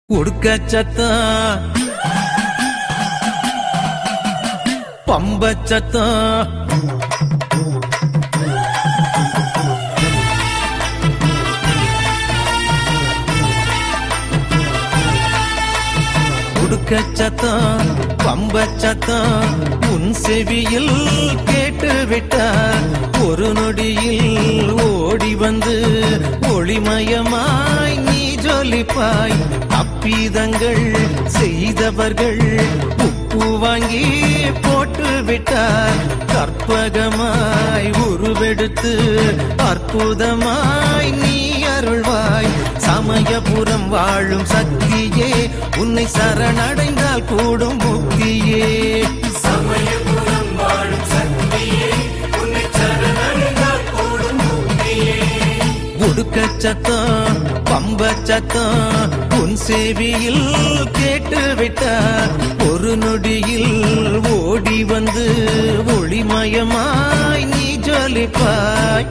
உடுக்க சத்தம் பம்ப சத்தம் உடுக்க சத்தம் பம்ப சத்தம் உன் செவியில் கேட்டு விட்டார் ஒரு நொடியில் ஓடி வந்து ஒளிமயமாய் நீ ஜொலிப்பாய் அப்பீதங்கள் செய்தவர்கள் உப்பு வாங்கி போட்டு விட்டார் கற்பகமாய் உருவெடுத்து அற்புதமாய் நீ அருள்வாய் சமயபுரம் வாழும் சக்தியே உன்னை சரணடைந்தால் கூடும் முக்தியே சமயபுரம் வாழும் சக்தியே உன்னை சரணடைந்தால் கூடும் முக்தியே உடுக்க சத்தம் பம்ப சத்தம் உன் சேவியில் கேட்டு விட்டார் ஒரு நொடியில் ஓடி வந்து ஒளிமயமாய் நீ ஜொலிப்பாய்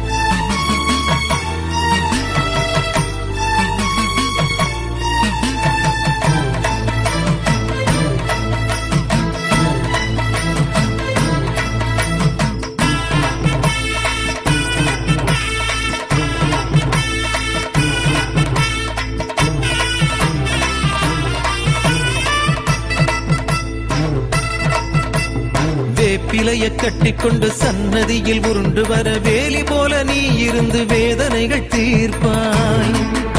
வேப்பிலைய கட்டிக்கொண்டு சன்னதியில் உருண்டு வர வேலி போல நீ இருந்து வேதனைகள் தீர்ப்பாய்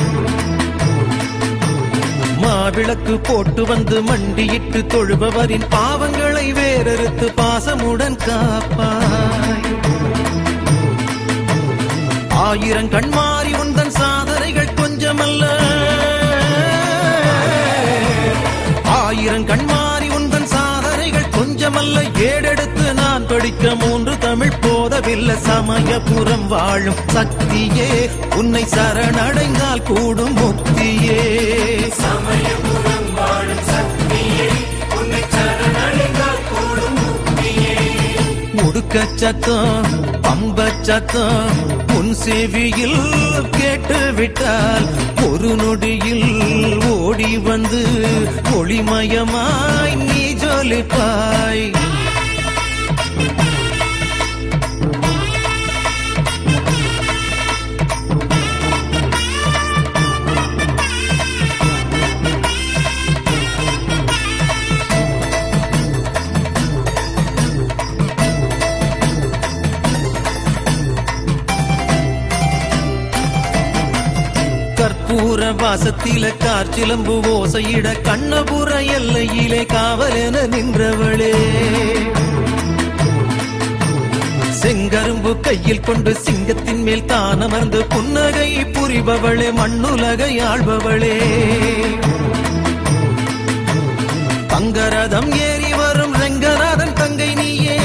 மாவிளக்கு போட்டு வந்து மண்டியிட்டு தொழுபவரின் பாவங்களை வேறறுத்து பாசமுடன் காப்பாய் ஆயிரம் கண்மாறி உந்தன் சாதனைகள் கொஞ்சமல்ல ஆயிரம் கண்மாறி உந்தன் சாதனைகள் கொஞ்சமல்ல ஏடெடுத்து நான் படிக்க மூன்று தமிழ் போதவில்லை சமயபுரம் வாழும் சக்தியே உன்னை சரணடைந்தால் கூடும் முக்தியே சமயபுரம் வாழும் சக்தியே உன்னை சரணடைந்தால் கூடும் முக்தியே உடுக்க சத்தம் பம்ப சத்தம் உன் செவியில் கேட்டு விட்டால் ஒரு நொடியில் ஓடி வந்து ஒளிமயமாய் நீ ஜொலிப்பாய் கற்பூர வாசத்தில கார்ச்சிலம்பு ஓசையிட கண்ணபுர எல்லையிலே காவலென நின்றவளே செங்கரும்பு கையில் கொண்டு சிங்கத்தின் மேல் தான் அமர்ந்து புன்னகை புரிபவளே மண்ணுலகை ஆள்பவளே தங்கரதம் ஏறி வரும் ரெங்கநாதன் தங்கை நீயே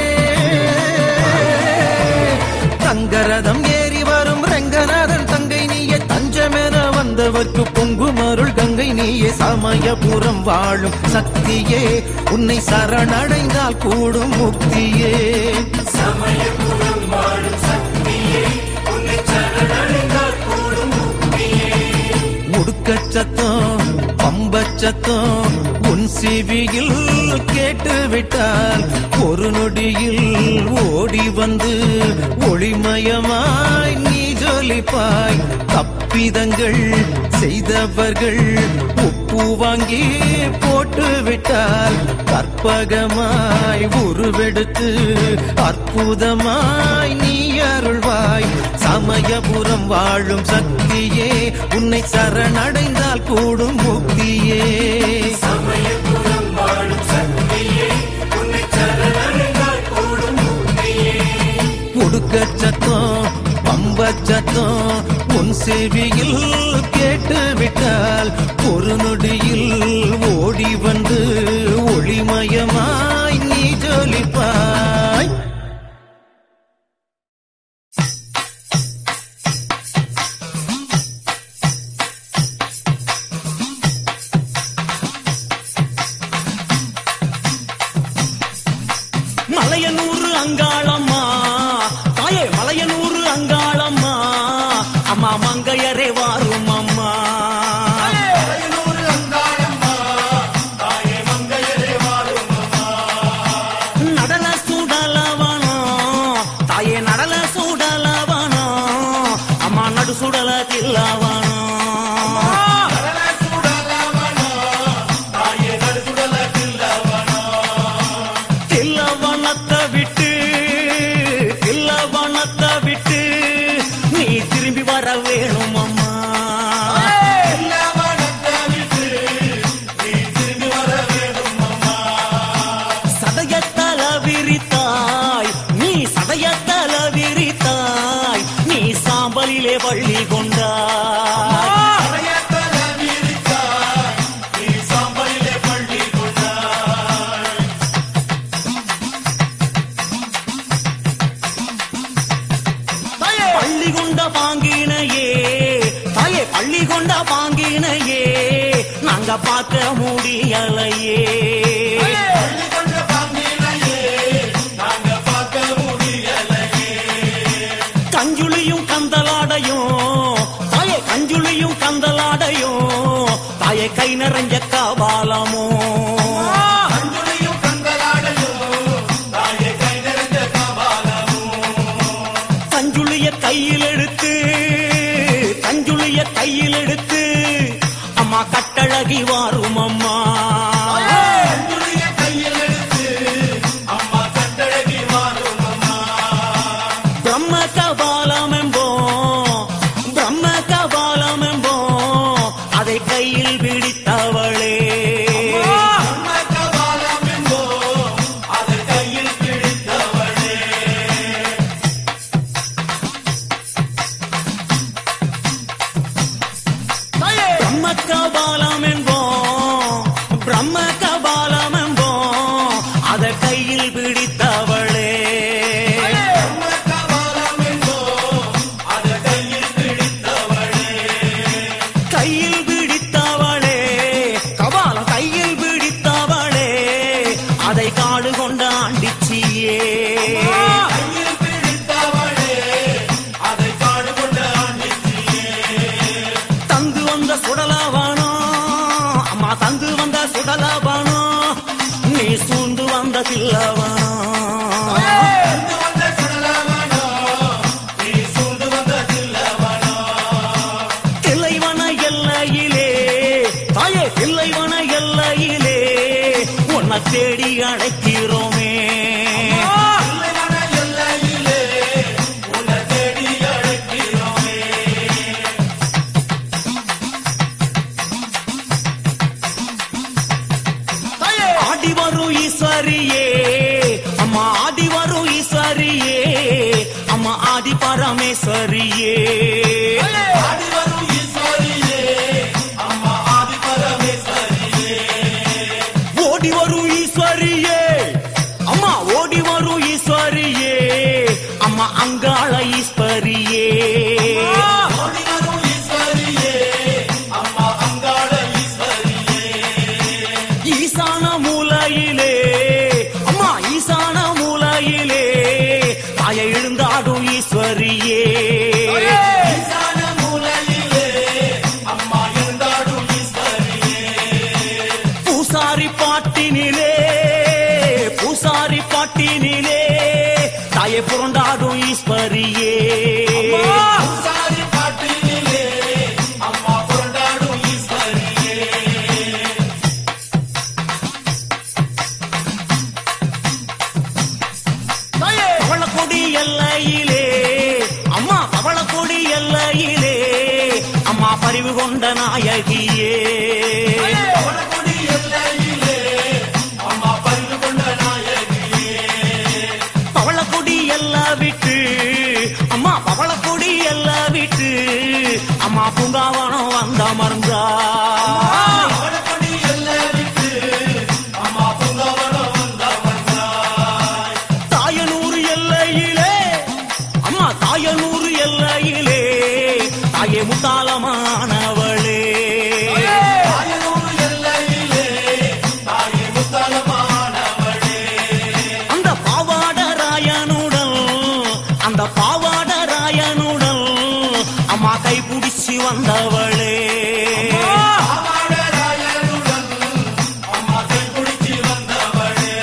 தங்கரதம் ஏறி வரும் ரெங்கநாதன் தங்கை நீயே தஞ்சமென வந்தவர்க்கு பொங்கும் அருள் கங்கை நீயே சமயபுரம் வாழும் சக்தியே உன்னை சரணடைந்தால் கூடும் முக்தியே சமயபுரம் வாழும் சக்தியே உன்னை சரணடைந்தால் கூடும் முக்தியே உடுக்க சத்தம் பம்ப சத்தம் உன் செவியில் கேட்டு விட்டால் ஒரு நொடியில் ஓடி வந்து ஒளிமயமாய் நீ ஜொலிப்பாய் தப்பிதங்கள் செய்தவர்கள் உப்பு வாங்கி போட்டு விட்டால் கற்பகமாய் உருவெடுத்து அற்புதமாய் நீ அருள்வாய் சமயபுரம் வாழும் சக்தியே உன்னை சரணடைந்தால் கூடும் முக்தியே சமயபுரம் வாழும் சக்தியே உன்னை சரணடைந்தால் கூடும் முக்தியே உடுக்க சத்தம் பம்ப சத்தம் உன் செவியில் கேட்டு விட்டால் ஒரு நொடியில் ஓடி வந்து ஒளிமயமாய் நீ ஜொலிப்பாய் மலையனூறு அங்காளம்மா தாயே மலையனூறு அங்காளம்மா அம்மா மங்கையரே வாரும் அம்மா மலையனூர் நாங்க பார்க்க முடியலையே பள்ளி கொண்ட பாம்பினையே நாங்க பார்க்க முடியலையே கஞ்சுளியும் கந்தலாடையும் தாயே கஞ்சுளியும் கந்தலாடையும் தாயே கை நிறைஞ்ச கபாலமோ கண்ணுடையும் கண்களாடையும் தாயே கை நிறைந்த கபாலமும் கஞ்சுளிய கையில் எடுத்து கஞ்சுளிய கையில் எடுத்து அம்மா கட்டழகி வாரும் அம்மா கண்ணுடைய கையில் எடுத்து அம்மா கட்டழகி மாறும் அம்மா பிரம்ம கபாலம் என்போம் பிரம்ம கபாலம் என்போம் அதை கையில் பிடித்தவளே அம்மா கபாலம் என்போம் அதை கையில் பிடித்தவளே பிரம்ம கபாலம் என்போம் பிரம்ம கபாலம் என்போம் அதை கையில் பிடித்தவளே அம்மா கபாலம் என்போம் அதை கையில் பிடித்தவளே கையில் பிடித்தவளே கபாலம் கையில் பிடித்தவளே அதை காடு கொண்ட ஆண்டிச்சியே கையில் பிடித்தவளே அதை காடு கொண்ட ஆண்டிச்சியே தந்து வந்த சுடலவானோ அம்மா தந்து வந்த சுடலவானோ நீ சூழ்ந்து வந்த தில்லவானோ சூழ்ந்து வந்த சுடலவனோ நீ சூழ்ந்து வந்த தில்லவனோ தில்லைவன எல்லையிலே தாயே தில்லைவன எல்லையிலே உன்னை தேடி அழைக்கிறோமே தில்லைவன எல்லையிலே உன்னை தேடி அழைக்கிறோமே ஆடி வரும் ஈஸ்வரியே அம்மா ஆடி வரும் ஈஸ்வரியே அம்மா ஆதி பரமேஸ்வரியே ஆடி வரும் ஈஸ்வரியே அம்மா ஆதி பரமேஸ்வரியே ஓடி வரும் ஈஸ்வரியே அம்மா ஓடி வரும் ஈஸ்வரியே அம்மா அங்காள ஈஸ்வரியே ஓடி வரும் ஈஸ்வரியே அம்மா அங்காள ஈஸ்வரியே ஈசான மூலையிலே அம்மா ஈசான மூலையிலே தாய எழுந்தாடும் ஈஸ்வரியே ஈசான மூலையிலே அம்மா இருந்தாடும் ஈஸ்வரியே பூசாரி பாட்டினிலே பூசாரி பாட்டினிலே தாயை புரண்டாடும் ஈஸ்வரியே சாரி பாட்டிலே அம்மா புரண்டாடும் ஈஸ்வரியே பவளக்கொடி எல்லையிலே அம்மா பவளக்கொடி எல்லையிலே அம்மா பரிவு கொண்ட நாயகியே பவளக்கொடி எல்லையிலே அம்மா பறிந்து கொண்ட நாயகியே பவளக்கொடி எல்லாம் விட்டு அம்மா பவளக்கொடி எல்லாம் விட்டு அம்மா பூங்காவனம் வந்த மறந்தா பவளக்கொடி எல்லை விட்டு அம்மா பூங்காவனம் வந்த வந்தாய் தாயனூர் எல்லையிலே அம்மா தாயனூர் எல்லையிலே தாயே முத்தாளமானவளே தாயனூர் எல்லையிலே தாயே முத்தாலமானவளே அந்த பாவாடராயனுடன் அந்த பாவாடராயனுடன் அம்மா கைப்பிடிச்சு வந்தவளே ஆவாடராயனுடன் அம்மா கைப்பிடிச்சு வந்தவளே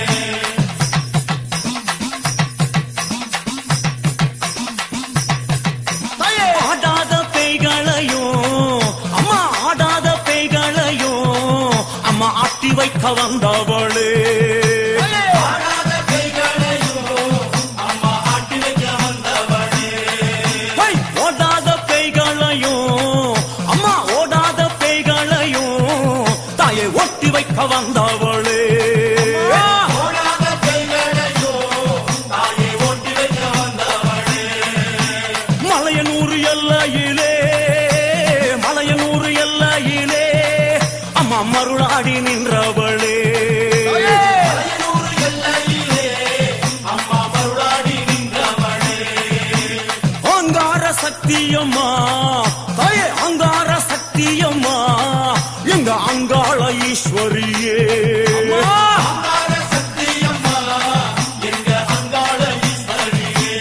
ஆடாத பேய்களையும் அம்மா ஆடாத பேய்களையும் அம்மா ஆட்டி வைக்க வந்தவளே ஆடாத கைகளையும் அம்மா ஆட்டி வைக்க வந்தவளே ஹை! ஓடாத பேய்களையும் அம்மா ஓடாத பேய்களையும் தாயை ஒட்டி வைக்க வந்தவளே ஓடாத கைகளையும் தாயை ஓட்டி வைக்க வந்தவளே மலையனூர் எல்லையிலே மலையனூர் எல்லையிலே அம்மா மருளாடி நின்றவளே தலையனூர் எல்லையிலே அம்மா மருளாடி நின்றவளே அங்கார சக்தியம்மா தாயே அங்கார சக்தியம்மா அங்காள ஈஸ்வரியே அங்காள சக்தியம்மா எங்க அங்காள ஈஸ்வரியே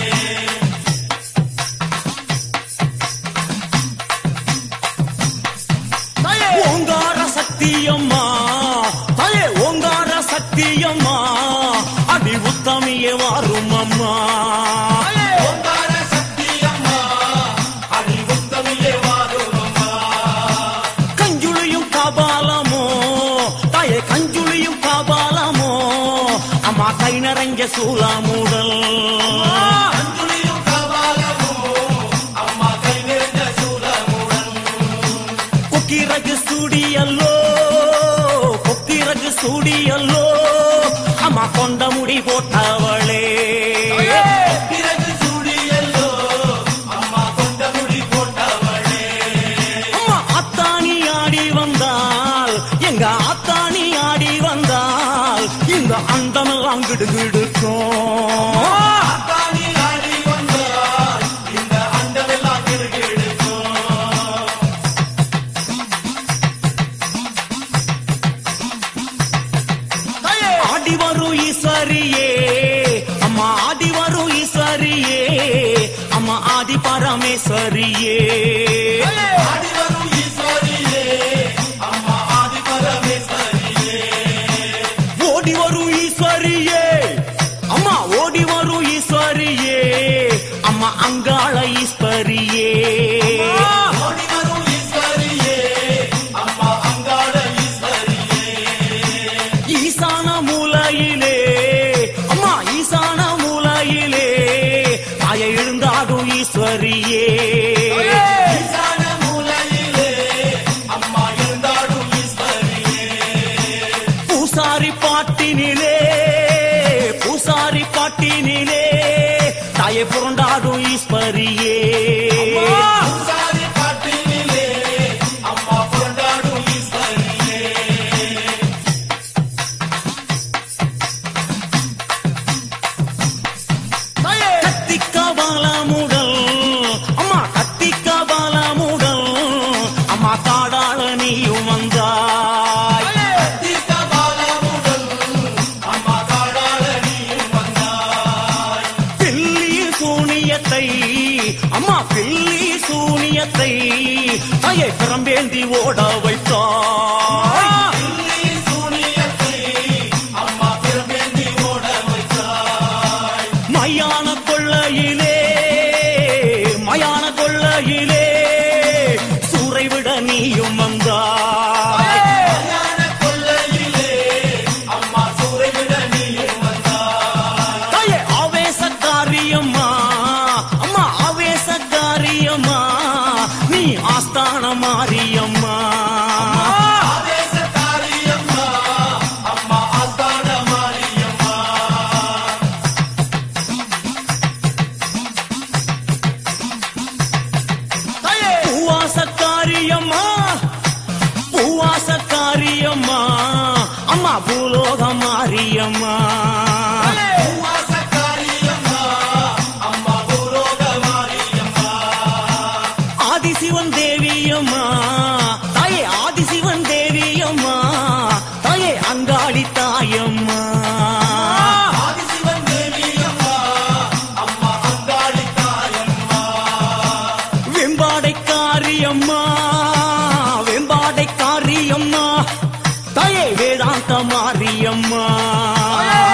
ஓங்கார சக்தியம்மா தாயே ஓங்கார சக்தியம்மா அடி உத்தமியே வாரும் அம்மா ஓங்கார சக்தியம்மா அடி உத்தமியே வாருமம்மா கஞ்சுளியும் காபாலமோ தாயே கஞ்சுளியும் காபாலமோ அம்மா கை நிறைஞ்ச சூலாமுடல் அஞ்சுளியும் கபாலமோ அம்மா கை நிறைந்த சூலமுடன் கொக்கிரகு சூடியல்லோ கொக்கிரகு சூடியல்லோ அம்மா கொண்ட முடி போட்டவளே பிறகு சூடியல்லோ அம்மா கொண்ட முடி போட்டவளே அம்மா அத்தாணி ஆடி வந்தால் எங்க அத்தாணி ஆடி வந்தால் இந்த அண்டமெல்லாம் கிடுகிடுக்கும் அத்தாணி ஆடி வந்தால் இந்த அண்டமெல்லாம் கிடுகிடுக்கும் ஆடி வரும் ஈஸ்வரியே அம்மா ஆடி வரும் ஈஸ்வரியே அம்மா ஆதி பரமேஸ்வரியே ஆடி வரும் ஈஸ்வரியே அம்மா ஆதி பரமேஸ்வரியே ஓடி வரும் ஈஸ்வரியே அம்மா ஓடி வரும் ஈஸ்வரியே அம்மா அங்காள ஈஸ்வரியே ஓடி வரும் ஈஸ்வரியே அம்மா அங்காள ஈஸ்வரியே ஈசான மூலையிலே அம்மா ஈசான மூலையிலே தாய எழுந்தாடும் ஈஸ்வரியே ஈசான மூலையிலே அம்மா இருந்தாடும் ஈஸ்வரியே பூசாரி பாட்டினிலே பூசாரி பாட்டினிலே தாயை புரண்டாடும் ஈஸ்வரியே பூசாரி பாட்டினிலே அம்மா புரண்டாடும் ஈஸ்வரியே கத்திக்க பாலமுடல் அம்மா கத்திக்க பாலமுடல் அம்மா காடாள நீயும் வந்தாய் தீர்த்த பாலமுடன் அம்மா காடாள நீயும் வந்தாய் பில்லி சூனியத்தை அம்மா பில்லி சூனியத்தை தாயை பிறம்பேந்தி ஓட வைத்தாய் பில்லி சூனியத்தை அம்மா பிறமேந்தி ஓட வைத்தாய் மயான கொள்ளையிலே மயான கொள்ளையிலே சூறை விட நீயும் வந்தாய் கல்யாண கொல்லையிலே அம்மா சூறைவிட நீயும் வந்தாய் தாயே ஆவேசக்காரியம்மா அம்மா ஆவேசக்காரியம்மா நீ ஆஸ்தான மாரியம்மா ஆதேசக்காரியம்மா அம்மா ஆஸ்தான மாரியம்மா பூவாசக்காரியம்மா பூவாசக்காரியம்மா அம்மா பூலோக மாரியம்மா பூவாசக்காரியம்மா அம்மா பூரோக மாரியம்மா ஆதிசிவன் தேவியம்மா தாயே ஆதிசிவன் தேவியம்மா தாயே அங்காளி தாயம்மா ஆதிசிவன் தேவியம்மா அம்மா அங்காளி தாயம்மா வெம்பாடைக்காரியம்மா வெம்பாடைக்காரியம்மா தாயே வேதாந்த மாரியம்மா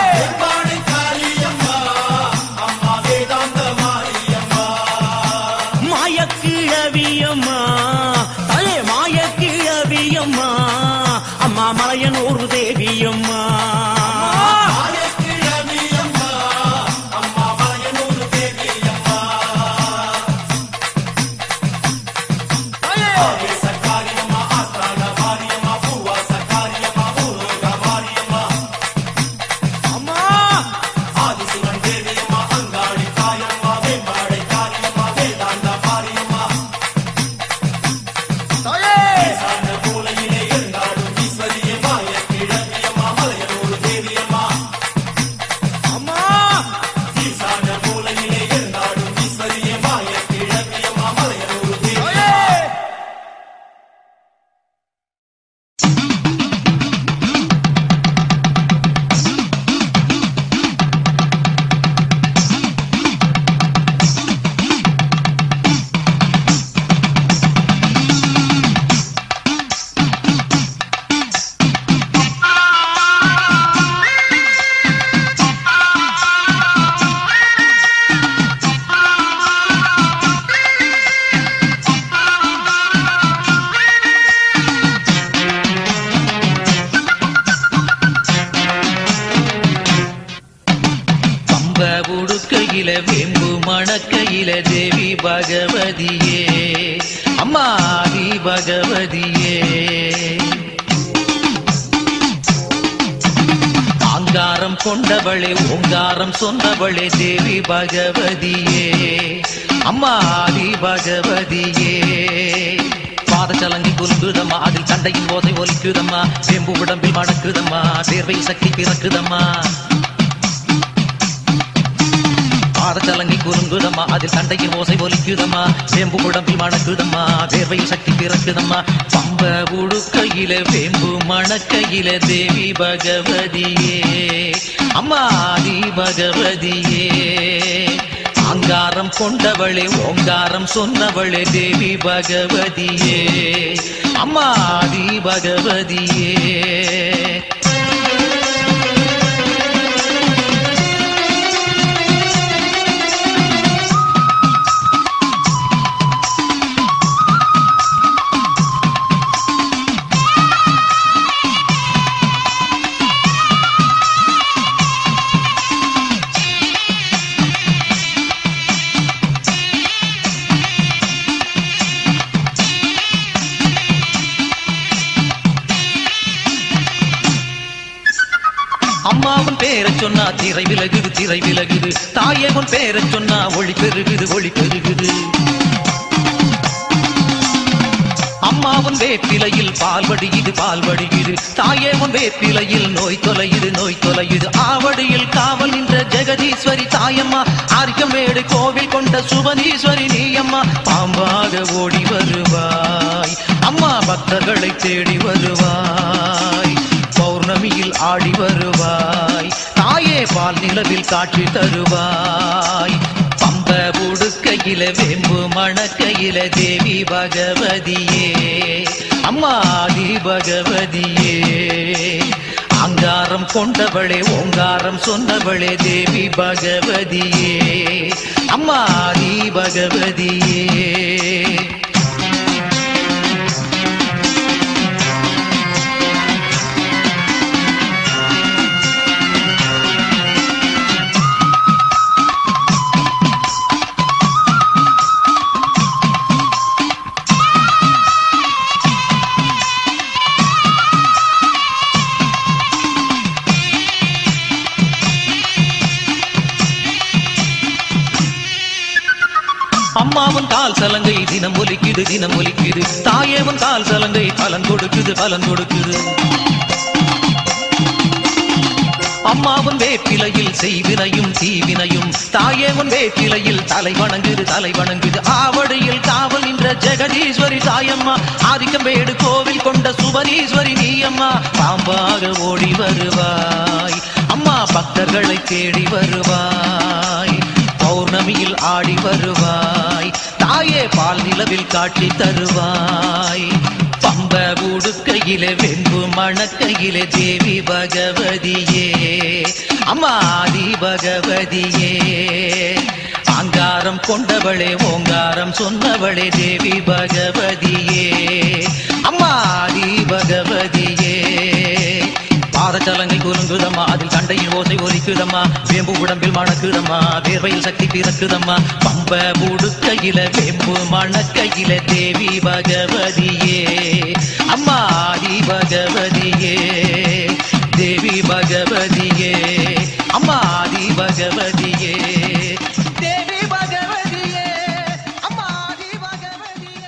கொடுக்கையில வேம்பு மணக்கையில தேவி பகவதியே அம்மா ஆதி பகவதியே ஆங்காரம் கொண்டவளே ஓங்காரம் சொன்னவளே தேவி பகவதியே அம்மா ஆதி பகவதியே பாதச்சலங்கி குலுங்குதம்மா அதில் சண்டையின் போதை ஒலிக்குதம்மா செம்பு உடம்பில் மணக்குதம்மா தேர்வை சக்தி பிறக்குதம்மா பாதச்சலங்கி குறுங்குதம்மா அதில் சண்டையின் ஓசை ஒலிக்குதம்மா வேம்பு உடம்பில் மணக்குதம்மா வேர்வையில் சக்தி பிறக்குதம்மா பம்ப உடுக்கையில வேம்பு மணக்கையில தேவி பகவதியே அம்மா ஆதி பகவதியே அங்காரம் கொண்டவளே ஓங்காரம் சொன்னவளே தேவி பகவதியே அம்மா ஆதி பகவதியே அம்மாவன் பேரை சொன்னா திரை விலகுது திரை விலகுது தாயே உன் பேரை சொன்னா ஒளி பெருகுது ஒளி பெருகுது அம்மாவன் வேப்பிலையில் பால் வடியுது பால் வடியுது தாயே உன் வேப்பிலையில் நோய் தொலையுது நோய் தொலையுது ஆவடியில் காவல் நின்ற ஜெகதீஸ்வரி தாயம்மா ஆரிக்கமேடு கோவில் கொண்ட சுபனீஸ்வரி நீயம்மா பாம்பாக ஓடி வருவாய் அம்மா பக்தர்களை தேடி வருவாய் பௌர்ணமியில் ஆடி வருவாய் தாயே பால் நிலவில் காட்சி தருவாய் பம்ப உடுக்கையில வேம்பு மணக்கையில தேவி பகவதியே அம்மாதி பகவதியே அங்காரம் கொண்டவளே ஓங்காரம் சொன்னவளே தேவி பகவதியே அம்மாதி பகவதியே அம்மாவன் கால் சலங்கை தினம் ஒலிக்குது தினம் ஒலிக்குது தாயேவன் கால் சலங்கை பலன் கொடுக்குது பலன் கொடுக்குது அம்மாவன் வேப்பிலையில் செய்வினையும் தீவினையும் தாயேவன் வேப்பிலையில் தலை வணங்குது தலை வணங்குது ஆவடியில் காவல் நின்ற ஜெகதீஸ்வரி தாயம்மா ஆதிக்கம்பேடு கோவில் கொண்ட சுபனீஸ்வரி நீயம்மா பாம்பாக ஓடி வருவாய் அம்மா பக்தர்களை தேடி வருவாய் பௌர்ணமியில் ஆடி வருவாய் தாயே பால் நிலவில் காட்சி தருவாய் பம்ப உடுக்கையிலே வெம்பு மணக்கையிலே தேவி பகவதியே அம்மாதி பகவதியே அங்காரம் கொண்டவளே ஓங்காரம் சொன்னவளே தேவி பகவதியே அம்மாதி பகவதியே பாதச்சலங்கை குலுங்குதம்மா அதில் சண்டையில் ஓசை ஒலிக்குதம்மா வேம்பு உடம்பில் மணக்குதம்மா வேர்வையில் சக்தி பிறக்குதம்மா பம்ப உடுக்கையில வேம்பு மணக்கையில தேவி பகவதியே அம்மா ஆதி பகவதியே தேவி பகவதியே அம்மா ஆதி பகவதியே தேவி பகவதியே அம்மா ஆதி பகவதியே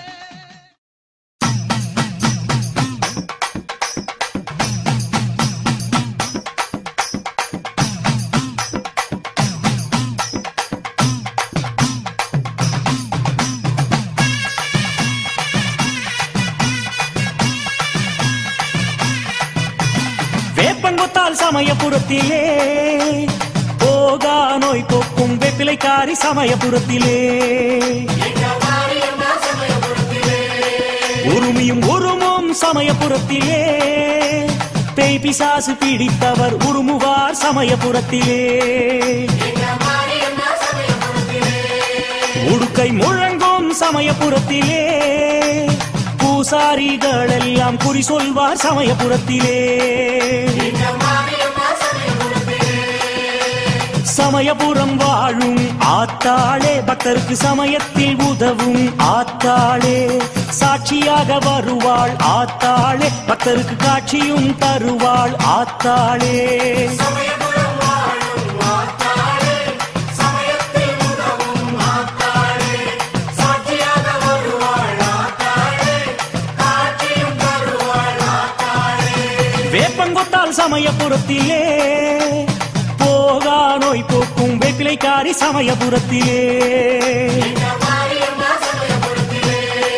வேப்பங்குத்தால் சமயபுரத்திலே போகா நோய் போக்கும் வேப்பிலைக்காரி சமயபுரத்திலே உருமியும் உருமும் சமயபுரத்திலே பேய் பிசாசு பிடித்தவர் உருமுவார் சமயபுரத்திலே உடுக்கை முழங்கும் சமயபுரத்திலே பூசாரிகள் எல்லாம் குறி சொல்வார் சமயபுரத்திலே சமயபுரம் வாழும் ஆத்தாளே பக்தருக்கு சமயத்தில் உதவும் ஆத்தாளே சாட்சியாக வருவாள் ஆத்தாளே பக்தருக்கு காட்சியும் தருவாள் ஆத்தாளே சமயபுரம் வாழும் மாத்தாளே சமயத்தில் உதவும் மாத்தாளே சாட்சியாக வருவாள் ஆத்தாளே காட்சியும் தருவாள் ஆத்தாளே வேப்பங்கொத்தால் சமயபுரத்திலே போகா நோய் போக்கும் வேப்பிலைக்காரி சமயபுரத்திலே இந்த மாரியம்மா சமயபுரத்திலே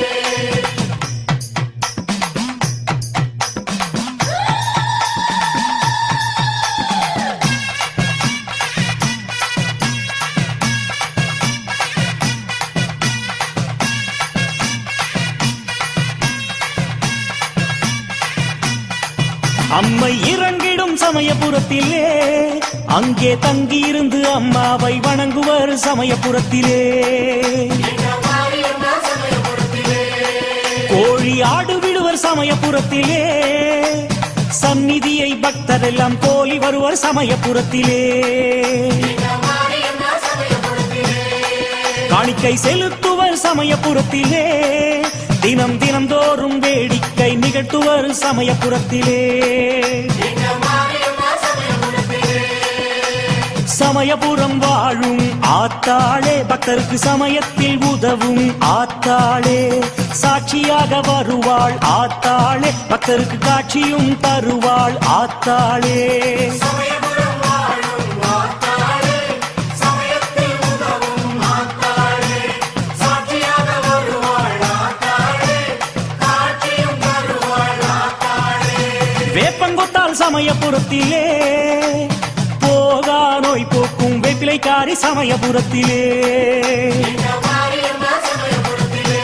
அம்மை இறங்கிடும் சமயபுரத்திலே அங்கே தங்கியிருந்து அம்மாவை வணங்குவர் சமயபுரத்திலே இந்த மாரியம்மா சமயபுரத்திலே கோழி ஆடு விடுவர் சமயபுரத்திலே சந்நிதியை பக்தர் எல்லாம் கோலி வருவர் சமயபுரத்திலே இந்த மாரியம்மா சமயபுரத்திலே காணிக்கை செலுத்துவர் சமயபுரத்திலே தினம் தினம் தோறும் வேடிக்கை நிகழ்த்துவர் சமயபுரத்திலே இந்த மாரியம்மா சமயபுரத்திலே சமயபுரம் வாழும் ஆத்தாளே பக்தருக்கு சமயத்தில் உதவும் ஆத்தாளே சாட்சியாக வருவாள் ஆத்தாளே பக்தருக்கு காட்சியும் தருவாள் ஆத்தாளே சமயபுரம் வாழும் மாத்தாளே சமயத்தில் உதவும் மாத்தாளே சாட்சியாக வருவாள் ஆத்தாளே காட்சியும் தருவாள் ஆத்தாளே வேப்பங்கொத்தால் சமயபுரத்திலே போகா நோய் போக்கும் வேப்பிலைக்காரி சமயபுரத்திலே இந்த மாரியம்மா சமயபுரத்திலே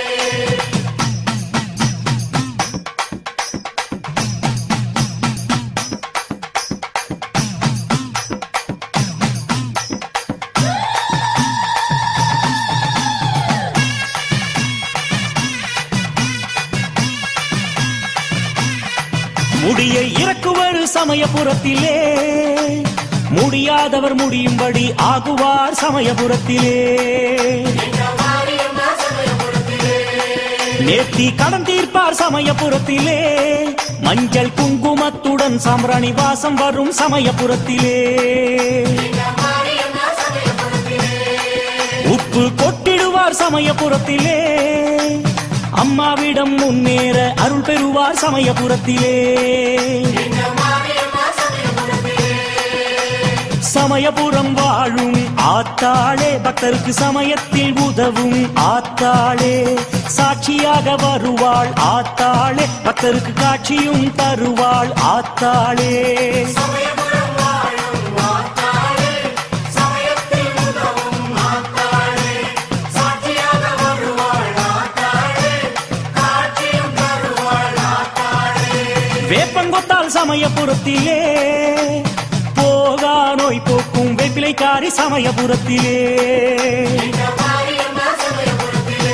முடியை இறக்குவர் சமயபுரத்திலே முடியாதவர் முடியும்படி ஆகுவார் சமயபுரத்திலே இந்த மாரியம்மா சமயபுரத்திலே நேர்த்தி கடன் தீர்ப்பார் சமயபுரத்திலே மஞ்சள் குங்குமத்துடன் சாம்பிராணி வாசம் வரும் சமயபுரத்திலே இந்த மாரியம்மா சமயபுரத்திலே உப்பு கொட்டிடுவார் சமயபுரத்திலே அம்மாவிடம் முன்னேற அருள் பெறுவார் சமயபுரத்திலே இந்த மாரியம்மா சமயபுரத்திலே சமயபுரம் வாழும் ஆத்தாளே பக்தருக்கு சமயத்தில் உதவும் ஆத்தாளே சாட்சியாக வருவாள் ஆத்தாளே பக்தருக்கு காட்சியும் தருவாள் ஆத்தாளே சமயபுரம் வாழும் மாத்தாளே சமயத்தில் உதவும் மாத்தாளே சாட்சியாக வருவாள் ஆத்தாளே காட்சியும் தருவாள் ஆத்தாளே வேப்பங்கொத்தால் சமயபுரத்திலே போகா நோய் போக்கும் வேப்பிலைக்காரி சமயபுரத்திலே இந்த மாரியம்மா சமயபுரத்திலே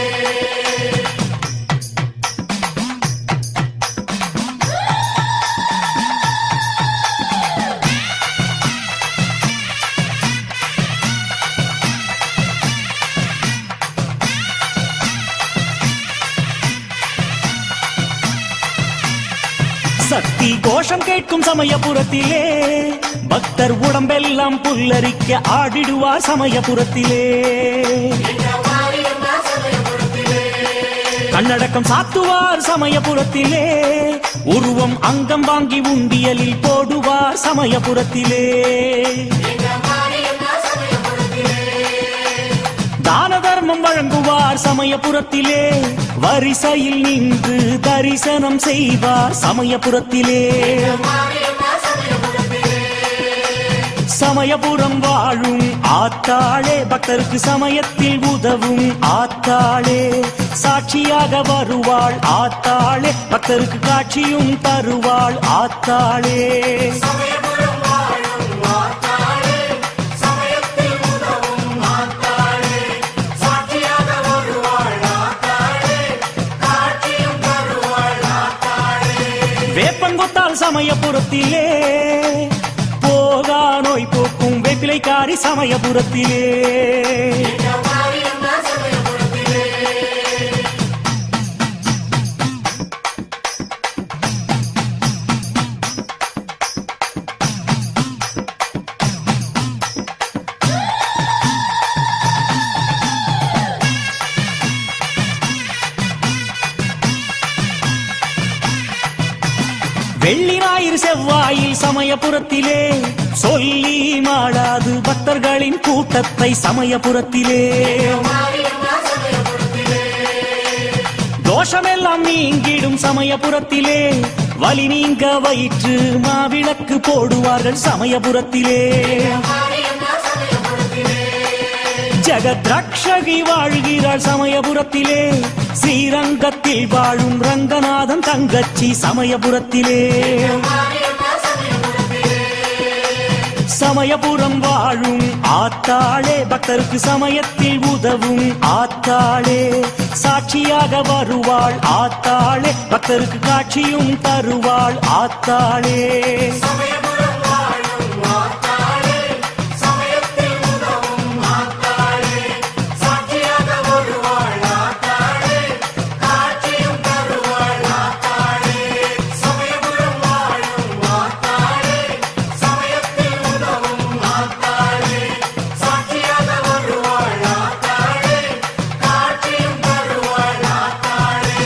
சக்தி கோஷம் கேட்கும் சமயபுரத்திலே பக்தர் உடம்பெல்லாம் புல்லரிக்க ஆடிடுவார் சமயபுரத்திலே இந்த மாரியம்மா சமயபுரத்திலே கண்ணடக்கம் சாத்துவார் சமயபுரத்திலே உருவம் அங்கம் வாங்கி உண்டியலில் போடுவார் சமயபுரத்திலே இந்த மாரியம்மா சமயபுரத்திலே தான தர்மம் வழங்குவார் சமயபுரத்திலே வரிசையில் நின்று தரிசனம் செய்வார் சமயபுரத்திலே மாரியம்மா சமயபுரத்திலே சமயபுரம் வாழும் ஆத்தாளே பக்தருக்கு சமயத்தில் உதவும் ஆத்தாளே சாட்சியாக வருவாள் ஆத்தாளே பக்தருக்கு காட்சியும் தருவாள் ஆத்தாளே சமயபுரம் வாழும் மாத்தாளே சமயத்தில் உதவும் மாத்தாளே சாட்சியாக வருவாள் ஆத்தாளே காட்சியும் தருவாள் ஆத்தாளே வேப்பங்கொத்தால் சமயபுரத்திலே போகா நோய் போக்கும் வேப்பிலைக்காரி சமயபுரத்திலே மாரியம்மா சமயபுரத்திலே வெள்ளி ஞாயிறு செவ்வாயில் சமயபுரத்திலே சொல்லி மாளாது பக்தர்களின் கூட்டத்தை சமயபுரத்திலே மாரியம்மா சமயபுரத்திலே தோஷமெல்லாம் நீங்கிடும் சமயபுரத்திலே வலி நீங்க வயிற்று மாவிளக்கு போடுவார்கள் சமயபுரத்திலே மாரியம்மா சமயபுரத்திலே ஜெகத் ரக்ஷகி வாழ்கிறாள் சமயபுரத்திலே ஸ்ரீரங்கத்தில் வாழும் ரங்கநாதன் தங்கச்சி சமயபுரத்திலே மாரியம்மா சமயபுரத்திலே சமயபுரம் வாழும் ஆத்தாளே பக்தருக்கு சமயத்தில் உதவும் ஆத்தாளே சாட்சியாக வருவாள் ஆத்தாளே பக்தருக்கு காட்சியும் தருவாள் ஆத்தாளே சமயபுரம் வாழும் மாத்தாளே சமயத்தில் உதவும் மாத்தாளே சாட்சியாக வருவாள் ஆத்தாளே காட்சியும் தருவாள் ஆத்தாளே சமயபுரம் வாழும் மாத்தாளே சமயத்தில் உதவும் மாத்தாளே சாட்சியாக வருவாள் ஆத்தாளே காட்சியும் தருவாள் ஆத்தாளே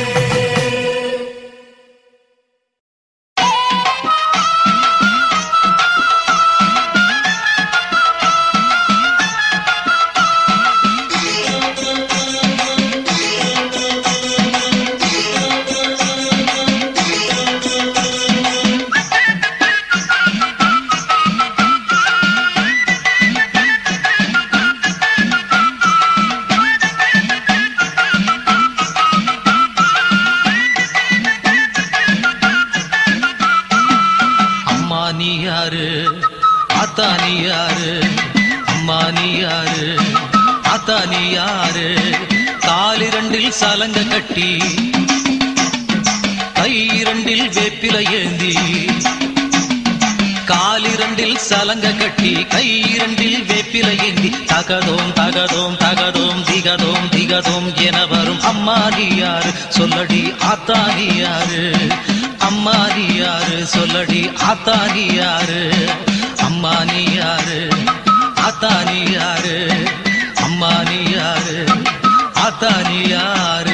அம்மா நீ யாரு ஆத்தா நீ யாரு அம்மா நீ யாரு ஆத்தா நீ யாரு காலிரண்டில் சலங்க கட்டி கை இரண்டில் வேப்பில ஏந்தி காலிரண்டில் சலங்க கட்டி கை இரண்டில் வேப்பில ஏந்தி தகதோம் தகதோம் தகதோம் திகதோம் திகதோம் என வரும் அம்மா நீ யாரு சொல்லடி ஆத்தா நீ யாரு அம்மா நீ யாரு சொல்லடி ஆத்தா நீ யாரு அம்மா நீ யாரு ஆத்தா நீ யாரு அம்மா நீ யாரு ஆத்தா நீ யாரு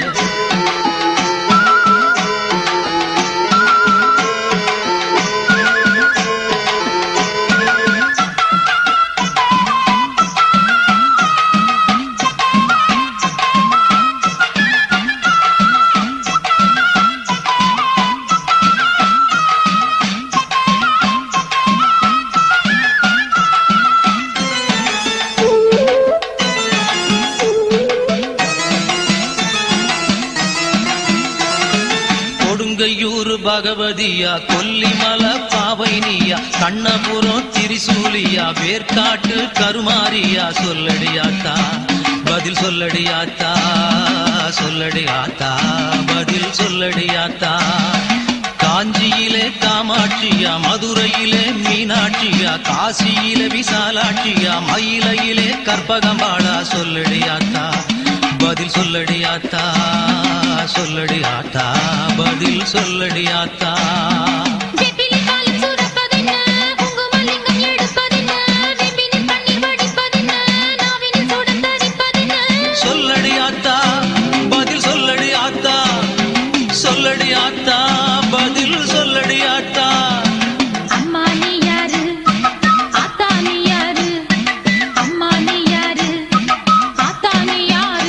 கொடுங்கையூர் பகவதியா கொல்லிமல பாவைனியா கண்ணபுரம் திரிசூலியா வேர்க்காட்டு கருமாரியா சொல்லடியாத்தா பதில் சொல்லடியாத்தா சொல்லடியாத்தா பதில் சொல்லடியாத்தா காஞ்சியிலே காமாட்சியா மதுரையிலே மீனாட்சியா காசியிலே விசாலாட்சியா மயிலையிலே கற்பகம்பாளா சொல்லடியாத்தா பதில் சொல்லடியாத்தா சொல்லடியாத்தா பதில் சொல்லடியாத்தா வேப்பிலை காலம் சுரப்பதென்ன குங்குமலிங்கம் எடுப்பதென்ன வேப்பினில் பன்னீர் வடிப்பதென்ன நாவினில் சூடம் தரிப்பதென்ன சொல்லடியாத்தா பதில் சொல்லடியாத்தா சொல்லடியாத்தா பதில் சொல்லடியாத்தா அம்மா நீ யாரு ஆத்தா நீ யாரு அம்மா நீ யாரு ஆத்தா நீ யாரு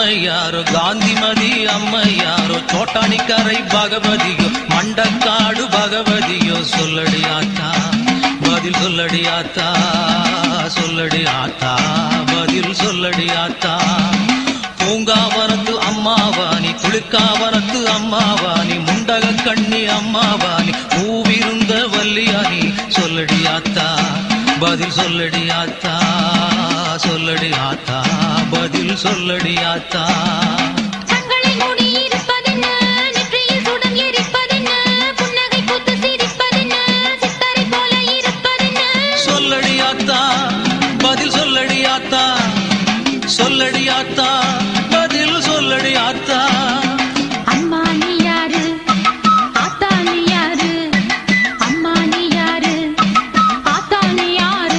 அம்மையாரோ காந்திமதி அம்மையாரோ சோட்டானிக்கரை பகவதியோ மண்டக்காடு பகவதியோ சொல்லடி ஆத்தா பதில் சொல்லடி ஆத்தா சொல்லடி ஆத்தா பதில் சொல்லடி ஆத்தா பூங்காவனத்து அம்மாவாணி குளிர்காவனத்து அம்மாவாணி முண்டக கண்ணி அம்மாவாணி பூவிருந்த வல்லியானி சொல்லடி ஆத்தா பதில் சொல்லடி ஆத்தா சொல்லடி ஆத்தா பதில் சொல்லடி ஆத்தா கண்களில் மூடி இருப்பதென்ன நெற்றியில் சுடம் எரிப்பதென்ன புன்னகை பூத்து சிரிப்பதென்ன சித்தரை போல இருப்பதென்ன சொல்லடி ஆத்தா பதில் சொல்லடி ஆத்தா சொல்லடி ஆத்தா பதில் சொல்லடி ஆத்தா அம்மா நீ யாரு ஆத்தா நீ யாரு அம்மா நீ யாரு ஆத்தா நீ யாரு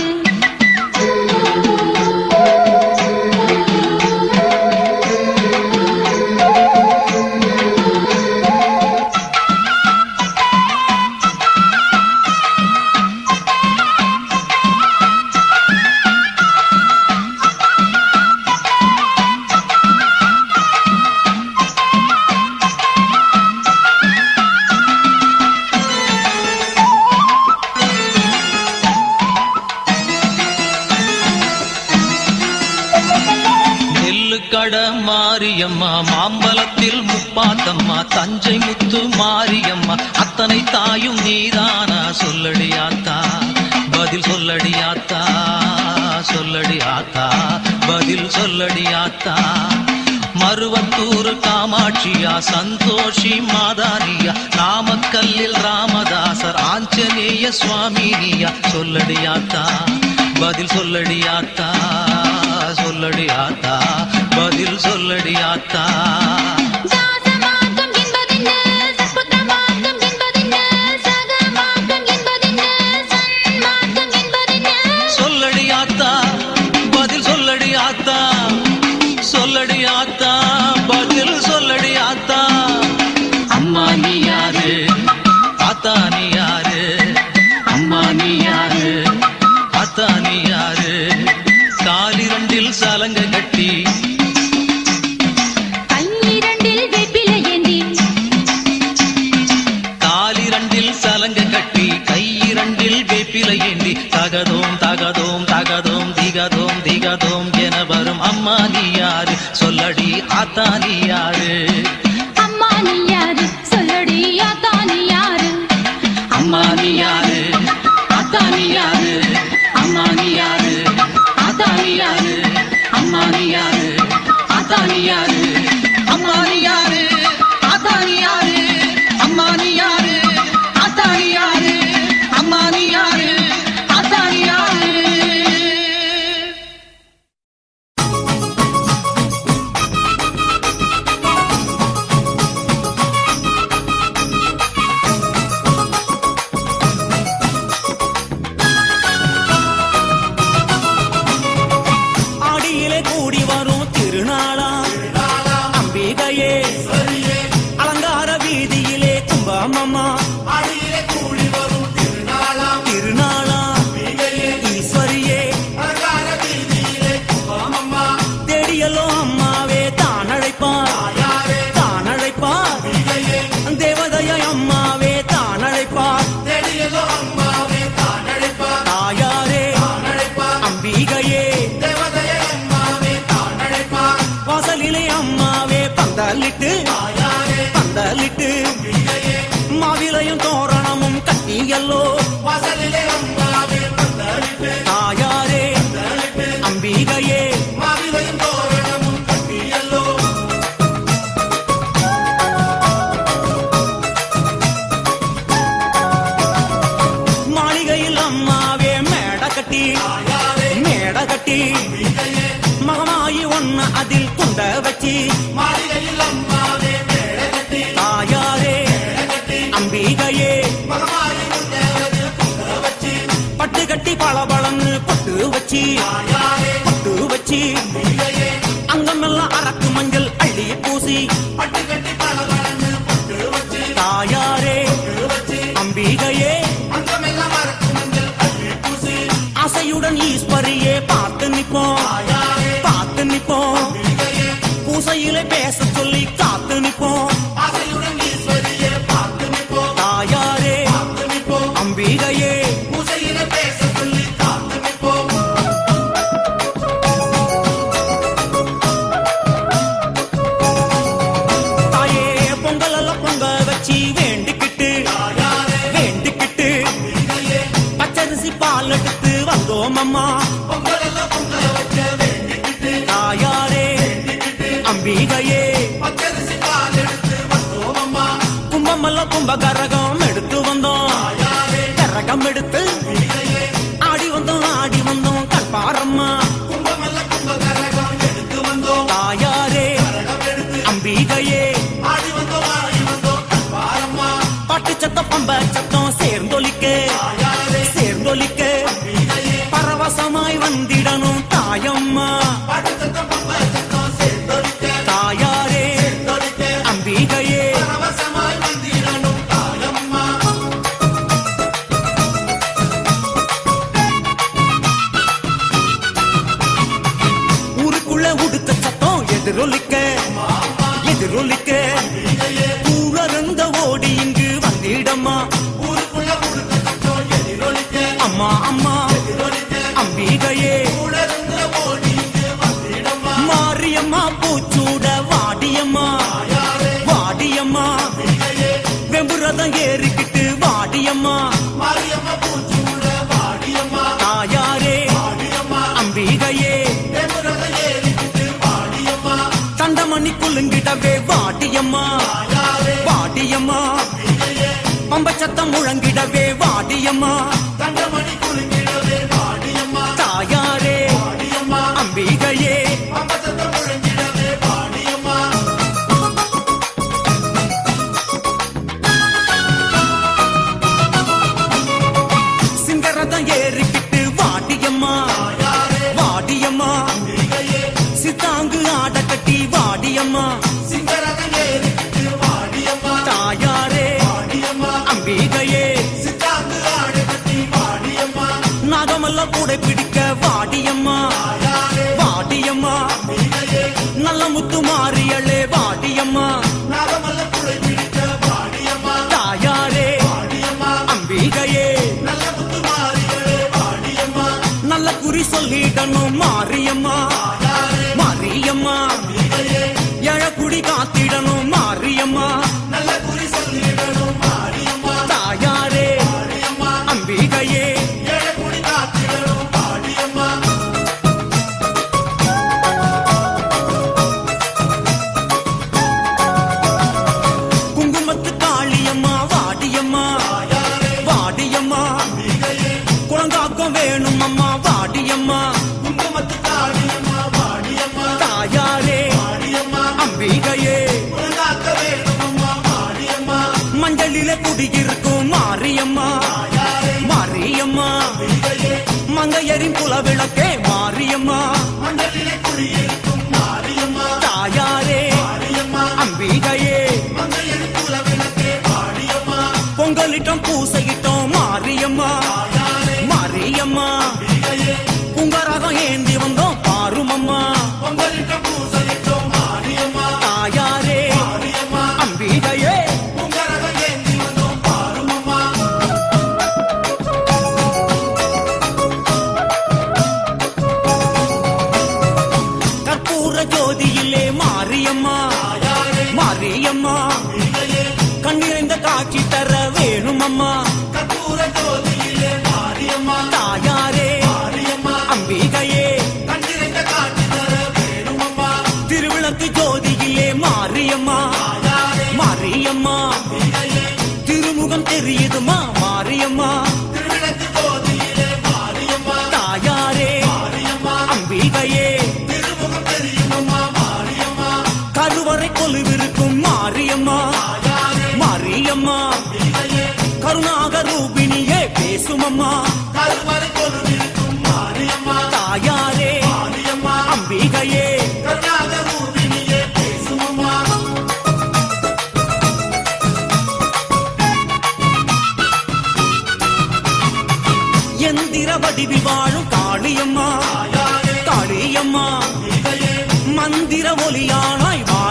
நெல்லு கட மாரியம்மா மாம்பலத்தில் முப்பாத்தம்மா தஞ்சை முத்து மாரியம்மா அத்தனை தாயும் நீதானா சொல்லடி ஆத்தா பதில் சொல்லடி ஆத்தா சொல்லடி ஆத்தா பதில் சொல்லடி ஆத்தா மருவத்தூர் காமாட்சியா சந்தோஷி மாதானியா நாமக்கல்லில் ராமதாசர் ஆஞ்சநேய சுவாமினியா சொல்லடி ஆத்தா பதில் சொல்லடி ஆத்தா சொல்லடி ஆத்தா பதில் சொல்லடி ஆத்தா தாசமாக்கம் என்பதென்ன சற்புத்தமாக்கம் என்பதென்ன சகமாக்கம் என்பதென்ன சன்மார்க்கம் என்பதென்ன சொல்லடி ஆத்தா பதில் சொல்லடி ஆத்தா சொல்லடி ஆத்தா பதில் சொல்லடி ஆத்தா அம்மா நீ யாரு ஆத்தா நீ யாரு அம்மா நீ யாரு ஆத்தா நீ யாரு காலிரண்டில் சலங்க கட்டி கையிரண்டில் வேப்பிலை ஏந்தி காலிரண்டில் சலங்க கட்டி கையிரண்டில் வேப்பிலை ஏந்தி தகதோம் தகதோம் தகதோம் திகதோம் திகதோம் என வரும் அம்மா நீ யாரு சொல்லடி ஆத்தா நீ யாரு அம்மா நீ யாரு சொல்லடி ஆத்தா நீ யாரு அம்மா நீ யாரு ஆத்தா நீ யாரு அம்மா நீ யாரு ஆத்தா நீ யாரு அம்மா நீ யாரு ஆத்தா நீ யாரு அம்மா நீ யாரு ஆத்தா நீ யாரு அம்மா நீ யாரு ஆத்தா நீ யாரு அம்மா நீ யாரு ஆத்தா நீ யாரு ஆடியிலே கூடி வரும் திருநாளா அம்பிகையே அலங்கார வீதியிலே கும்பாமம்மா அடியிலே கூடி வரும் திருநாளாம் திருநாளா மிகையே ஈஸ்வரியே அலங்கார வீதியிலே கும்பாமம்மா தேடியல்லோ அம்மாவே தான் அழைப்பார் தாயாரே தான் அழைப்பார் மிகையே தேவதைய அம்மாவே தான் அழைப்பார் தேடியதோ அம்மாவே தான் அழைப்பார் தாயாரே தான் அழைப்பார் அம்பிகையே தேவதையை அம்மாவே தான் அழைப்பார் வாசலிலே அம்மாவே பந்தலிட்டு தாயாரே பந்தலிட்டு மிகையே மாவிலையும் தோரணமும் கட்டியல்லோ வாசலிலே அம்மாவே பந்தளிப்பு தாயாரே தளிப்பு அம்பிகையே மாவிலையும் தோரணமும் கட்டியல்லோ மாளிகையில் அம்மாவே மேட கட்டி தாயாரே மேட கட்டி மிகையே மகமாயி ஒண்ணு அதில் குண்ட வச்சு மாளிகையில் அம்மாவே மேடை கட்டி தாயாரே கட்டி அம்பிகையே மகமாயி முன்னேறது குங்க வச்சு பட்டு கட்டி பளபளன்னு பட்டு வச்சு தாயாரே பட்டு வச்சு மிகையே அங்கமெல்லாம் அரக்கு மஞ்சள் அள்ளி பூசி பட்டு கட்டி பல வளர்ந்து பொட்டு வச்சு தாயாரே பொட்டு வச்சு அம்பிகையே அங்கமெல்லாம் மறக்கு மஞ்சள் அள்ளி பூசி ஆசையுடன் ஈஸ்வரியே பார்த்து நிப்போம் தாயாரே பார்த்து நிப்போம் மிகையே பூசை பூசையிலே பேச சொல்லி காத்து நிப்போம் ஆசையுடன் ஈஸ்வரியே பார்த்து நிற்போம் தாயாரே பார்த்து நிற்போம் அம்பிகையே பூசையில பேச சொல்லி காத்து நிற்போம் தாயே பொங்கல் எல்லாம் பொங்க வச்சு வேண்டிக்கிட்டு தாயாரே வேண்டிக்கிட்டு அம்பிகையே பச்சரிசி பால் எடுத்து வந்தோம் அம்மா பொங்கல் எல்லாம் பொங்கல் வைக்க வேண்டிக்கிட்டு தாயாரே அம்பிகையே பச்சரிசி பால் எடுத்து வந்தோம் அம்மா கும்பமெல்லாம் கும்ப கரகம் எடுத்து வந்தோம் தாயாரே கரகம் எடுத்து அம்பிகையே ஆடி வந்தோம் ஆடி வந்தோம் கற்பாரம்மா கும்பமல்ல கும்பகரகம் எடுத்து வந்தோம் தாயாரே கரகம் எடுத்து அம்பிகையே ஆடி வந்தோம் ஆடி வந்தோம் பாரம்மா பாட்டு சத்தம் பம்ப சத்தம் சேர்ந்தொலிக்க தாயாரே சேர்ந்தொலிக்க அம்பிகையே பரவசமாய் வந்திடணும் தாயம்மா பாட்டு சத்தம் பம்ப சத்தம் சேர்ந்தொழிக்க தாயாரே சேர்ந்தொழிக்க அம்பிகையே பரவசமாய் வந்திடணும் தாயம்மா ஊருக்குள்ள உடுக்க சத்தம் எதிரொலிக்க எதிரொலிக்க கூழறந்த ஓடி இங்கு வந்திடம்மா ஊருக்குள்ள உடுக்க சத்தம் எதிரொலிக்க அம்மா அம்மா எதிரொலிக்க அம்பிகையே உலர்ந்த ஓடி இங்கு வந்திடம்மா மாரியம்மா பூச்சூட வாடியம்மா தாயாரே வாடியம்மா அம்பிகையே வெம்புரதம் ஏறிக்கிட்டு வாடியம்மா மாரியம்மா பூச்சூட வாடியம்மா தாயாரே வாடியம்மா அம்பிகையே தேமுரத ஏறிக்கிட்டு வாடியம்மா தண்டமணி குலுங்கிடவே வாடியம்மா தாயாரே வாடியம்மா அம்பிகையே பம்ப சத்தம் முழங்கிடவே வாடியம்மா தங்கமணி குலுங்கிடவே வாடியம்மா தாயாரே வாடியம்மா அம்பிகையே அம்பசத்தம் முழங்கிடவே வாடியம்மா சிங்கரதம் ஏறிக்கிட்டு வாடியம்மா தாயாரே வாடியம்மா அம்பிகையே சித்தாங்கு ஆட கட்டி வாடியம்மா சிங்கரதம் ஏறிக்கிட்டு வாடியம்மா தாயாரே வாடியம்மா அம்பிகையே சித்தாங்கு ஆடு கட்டி வாடியம்மா நாகமல்ல கூட பிடிக்க வாடியம்மா தாயாரே வாடியம்மா அம்பிகையே நல்ல முத்து மாறியளே வாடியம்மா நாகமல்ல குடை பிடிக்க வாடியம்மா தாயாரே வாடியம்மா அம்பிகையே நல்ல முத்து மாறிகளே வாடியம்மா நல்ல குறி சொல்லிடணும் மாரியம்மா தாயாரே மாரியம்மா அம்பிகையே எழக்குடி காத்திடணும் மாரியம்மா நல்ல குறி சொல்லிடணும் வாடியம்மா தாயாரே வாடியம்மா அம்பிகையே ஏழக்குடி காத்திடணும் வாடியம்மா குங்குமத்து காளியம்மா வாடியம்மா தாயாரே வாடியம்மா அம்பிகையே குழங்காக்கம் வேணும் அம்மா வாடியம்மா குங்குமத்து தாடியம்மா வாடியம்மா தாயாரே வாடியம்மா அம்பிகையே உலகாக்க வேணுமம்மா வாடியம்மா மஞ்சளிலே குடியிருக்கும் மாரியம்மா தாயாரே மாரியம்மா அம்பிகையே மங்கையரின் குலவிளக்கே மாரியம்மா மண்டலிலே குடியிருக்கும் மாரியம்மா தாயாரே வாடியம்மா அம்பிகையே மங்கையடி குலவிளக்கே வாடியம்மா பொங்கலிட்டம் பூசையிட்டோம் மாரியம்மா தாயாரே மாரியம்மா அம்பிகையே குங்கரகம் ஏந்தி வந்தோம் பாருமம்மா பொங்கலிட்ட பூசலிட்டோம் மாரியம்மா தாயாரே மாரியம்மா அம்பிகையே உங்கரகம் ஏந்தி வந்தோம் பாருமம்மா கற்பூர ஜோதியிலே மாரியம்மா தாயாரே மாரியம்மா அம்பிகையே கண்ணிறைந்த காட்சி தர வேணுமம்மா கற்பூர ஜோதியிலே மாரியம்மா தாயாரே மாரியம்மா அம்பிகையே கண்டிருந்த காட்சி தர வேணுமம்மா திருவிளக்கு ஜோதியிலே மாரியம்மா தாயாரே மாரியம்மா அம்பிகையே திருமுகம் தெரியுதுமா மாரியம்மா திருவிளக்கு ஜோதியிலே மாரியம்மா தாயாரே மாரியம்மா அம்பிகையே திருமுகம் தெரியுமம்மா மாரியம்மா கருவறை கொலுவிருக்கும் மாரியம்மா தாயாரே மாரியம்மா அம்பிகையே கருணாக ரூபிணியே பேசுமம்மா கருவறை கொலுவிருக்கும் மாரியம்மா தாயாரே மாரியம்மா அம்பிகையே கருணாக ரூபிணியே பேசுமம்மா எந்திர வடிவில் வாழும் காளியம்மா தாயாரே காளியம்மா அம்பிகையே மந்திர ஒலியானாய் வாழ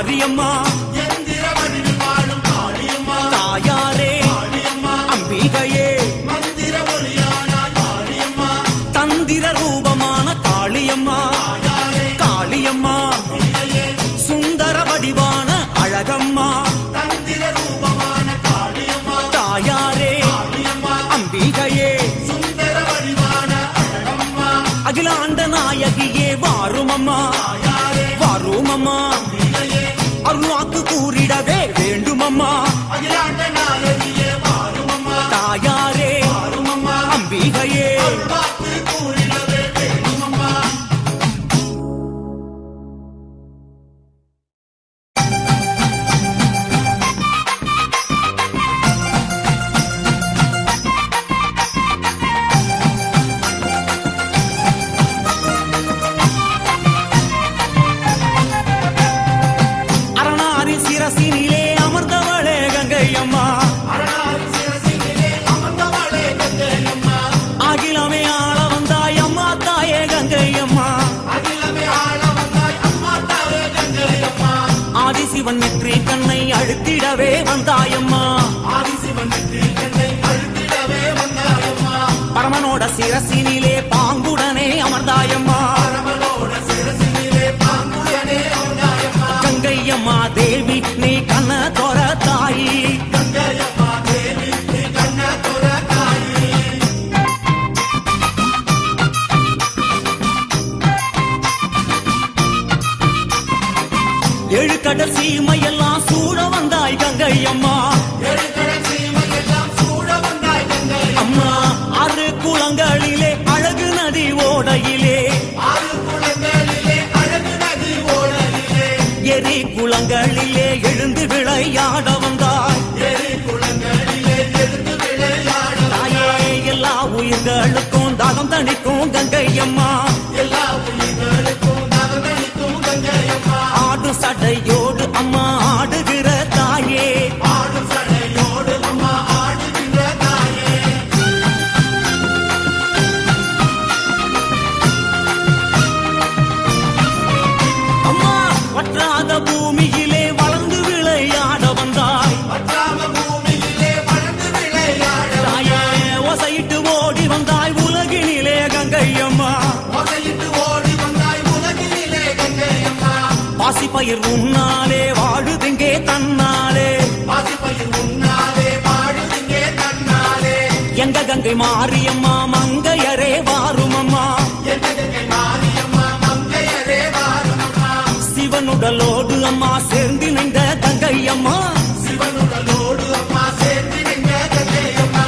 அழகம்மா தந்திர ரூபமான காளியம்மா தாயாரே காளியம்மா அம்பிகையே சுந்தர வடிவான அழகம்மா அகிலாண்ட நாயகியே வாருமம்மா தாயாரே வாருமம்மா அம்பிகையே அருள்வாக்கு கூறிடவே வேண்டுமம்மா அகிலாண்ட நாயகியே மாறுமம்மா தாயாரே மாறுமம்மா அம்பிகையே வாக்கு கூறிடவே வேணுமம்மா அரணாரி சிரசினிலே அமர்ந்தவளே கங்கையம்மா அரணாரி சிரசினிலே அமர்ந்தவளே கங்கையம்மா அகிலமே ஆள வந்தாய் அம்மா தாயே கங்கையம்மா அகிலமே ஆள வந்தாய் அம்மா தாயே கங்கையம்மா ஆதிசிவன் நெற்றி கண்ணை அழுத்திடவே வந்தாயம்மா ஆதிசிவன் வெற்றி என்னை அழுத்திடவே வந்தாயம்மா பரமனோட சிரசினிலே பாங்குடனே அமர்ந்தாயம்மா பரமனோட சிரசினிலே பாங்குடனே வந்தாயம்மா கங்கையம்மா தேவி நீ கண்ண தோர தாயி கங்கையம்மா தேவி நீ கண்ண துற தாயி ஏழு கடல் சீமையெல்லாம் சூழ வந்தாய் கங்கையம்மா எழுக்கடல் சீமையெல்லாம் சூழ வந்தாய் கங்கையம்மா அம்மா ஆறு குளங்களிலே அழகு நதி ஓடையிலே ஆறு குளங்களிலே அழகு நதி ஓடையிலே எரி குளங்களிலே எழுந்து விளையாட வந்தாய் எரி குளங்களிலே எதிர்த்து விளையாட தாயே எல்லா உயிர்களுக்கும் தாகம் தணிக்கும் கங்கையம்மா எல்லா உயிர்களுக்கும் நகர்ந்தளிக்கும் கங்கையம்மா ஆடு சடையோடு அம்மா ஆடுகிற தாயே ஆடும் சடையோடு அம்மா ஆடுகின்ற தாயே அம்மா வற்றாத பூமியிலே வளர்ந்து விளையாட வந்தாய் பற்றாம பூமியிலே வளர்ந்து விளையாட தாயே ஒசையிட்டு ஓடி வந்தாய் உலகினிலே கங்கையம்மா மொசையிட்டு ஓடி வந்தாய் உலகினிலே கங்கையம்மா பாசிப்பயிர் உன்னாலே வாழுதுங்கே தன்னாலே பாசிப்பயிர் உன்னாலே பாடுதிங்கே தன்னாலே எங்க கங்கை மாரியம்மா மங்கையரே வாருமம்மா என்ன கங்கை மாரியம்மா மங்கையரே வாருமம்மா சிவனுடலோடு அம்மா சேர்ந்து நின்ற கங்கையம்மா சிவனுடலோடு அம்மா சேர்ந்து நின்ற கங்கையம்மா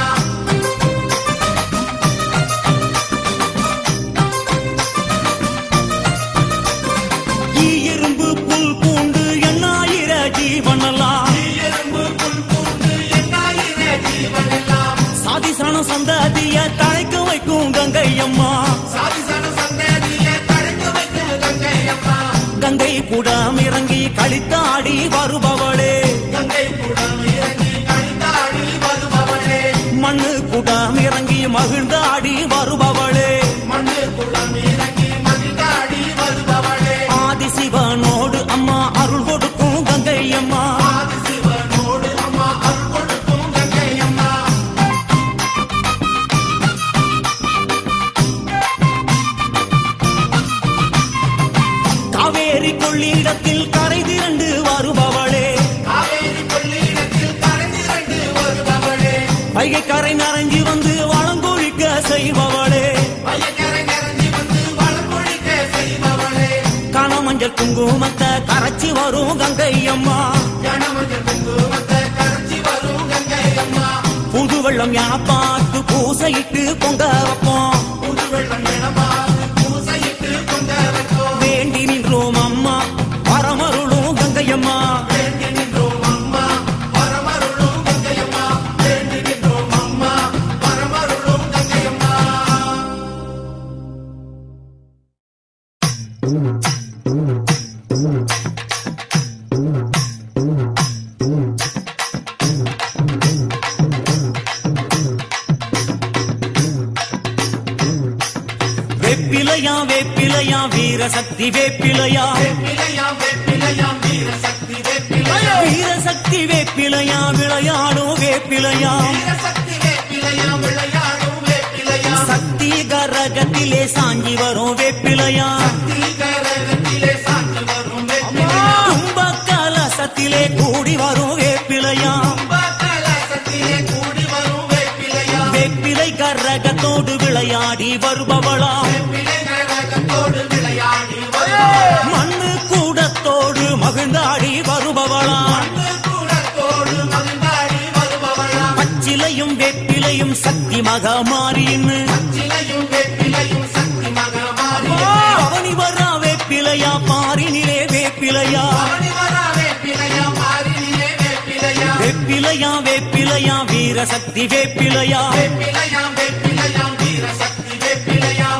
ஈ எறும்பு புல் பூண்டு எண்ணாயிர ஜீவனெல்லாம் எறும்பு புல் பூண்டு எண்ணாயிர ஜீவனெல்லாம் சாதிசனம் சந்ததிய தழைக்க வைக்கும் கங்கையம்மா சாதிசன சந்ததியை தடுத்து வைக்கும் கங்கையம்மா கங்கை குடம் இறங்கி கழித்தாடி வருபவளே கங்கை குடம் இறங்கி கழித்தாடி வருபவளே மண்ணு குடம் இறங்கி மகிழ்ந்தாடி வருபவளே மண்ணு குடம் இறங்கி மகிழ்ந்தாடி வருபவளே ஆதிசிவனோடு அம்மா அருள் கொடுக்கும் கங்கையம்மா ஆதிசிவனோடு அம்மா அருள் கொடுக்கும் கங்கையம்மா காவேரி கொள்ளிடத்தில் கரை திரண்டு வருபவளே காவேரி கொள்ளிடத்தில் கரைந்திரண்டு வருபவளே வைகை கரை நனைஞ்சு வந்து வளங்கொழிக்க செய்பவளே வயக்கரை நிறைஞ்சி வந்து வளமொழிக்க செய்பவளே கனமஞ்சள் குங்குமத்தை கரைச்சி வரும் கங்கையம்மா கணமஞ்சள் குங்குமத்தை கரைச்சி வரும் கங்கையம்மா புது வெள்ளம் என பார்த்து பூசையிட்டு பொங்க வைப்போம் புது வெள்ளம் எனமாறு பூசையிட்டு கொண்ட வைப்போம் வேண்டி நின்றோம் அம்மா பரமருளும் கங்கையம்மா வேண்டி நின்றோம் அம்மா பரமருளும் கங்கையம்மா வேண்டி நின்றோம் அம்மா பரமருளும் கங்கையம்மா வேப்பிலையா வேப்பிலையா வீரசக்தி வேப்பிலையா வேப்பிலையாம் வேப்பிலையாம் வீர சக்தி வேப்பிலையா வீரசக்தி வேப்பிலையா விளையாடும் வேப்பிலையா வீர சக்தி வேப்பிலையாம் விளையாடும் வேப்பிலையா சக்தி கரகத்திலே சாஞ்சி வரும் வேப்பிலையா தீகரகத்திலே சாட்சி வரும் வேப்பிலையா கும்ப கலசத்தை கலசத்திலே கூடி வரும் வேப்பிலையா கலசத்திலே கூடி வரும் வேப்பிலையா வேப்பிலை கரகத்தோடு விளையாடி வருபவளா பிள்ளைகளோடு விளையாடி வரும் மண்ணு கூடத்தோடு மகிழ்ந்தாடி வருபவளா கூடத்தோடு மகிழ்ந்தாடி வருபவளா பச்சிலையும் வேப்பிலையும் சக்தி மகமாரின்னு சிலையும் வேப்பிலையும் சக்தி மகமாரி அவனி வரா வேப்பிலையா பாரினிலே வேப்பிலையா அவனிவரா வேப்பிலையா மாறினிலே வேப்பிலையா வேப்பிலையா வேப்பிலையா வீரசக்தி வேப்பிலையா வேப்பிலையா வேப்பிலையா வீர சக்தி வேப்பிலையா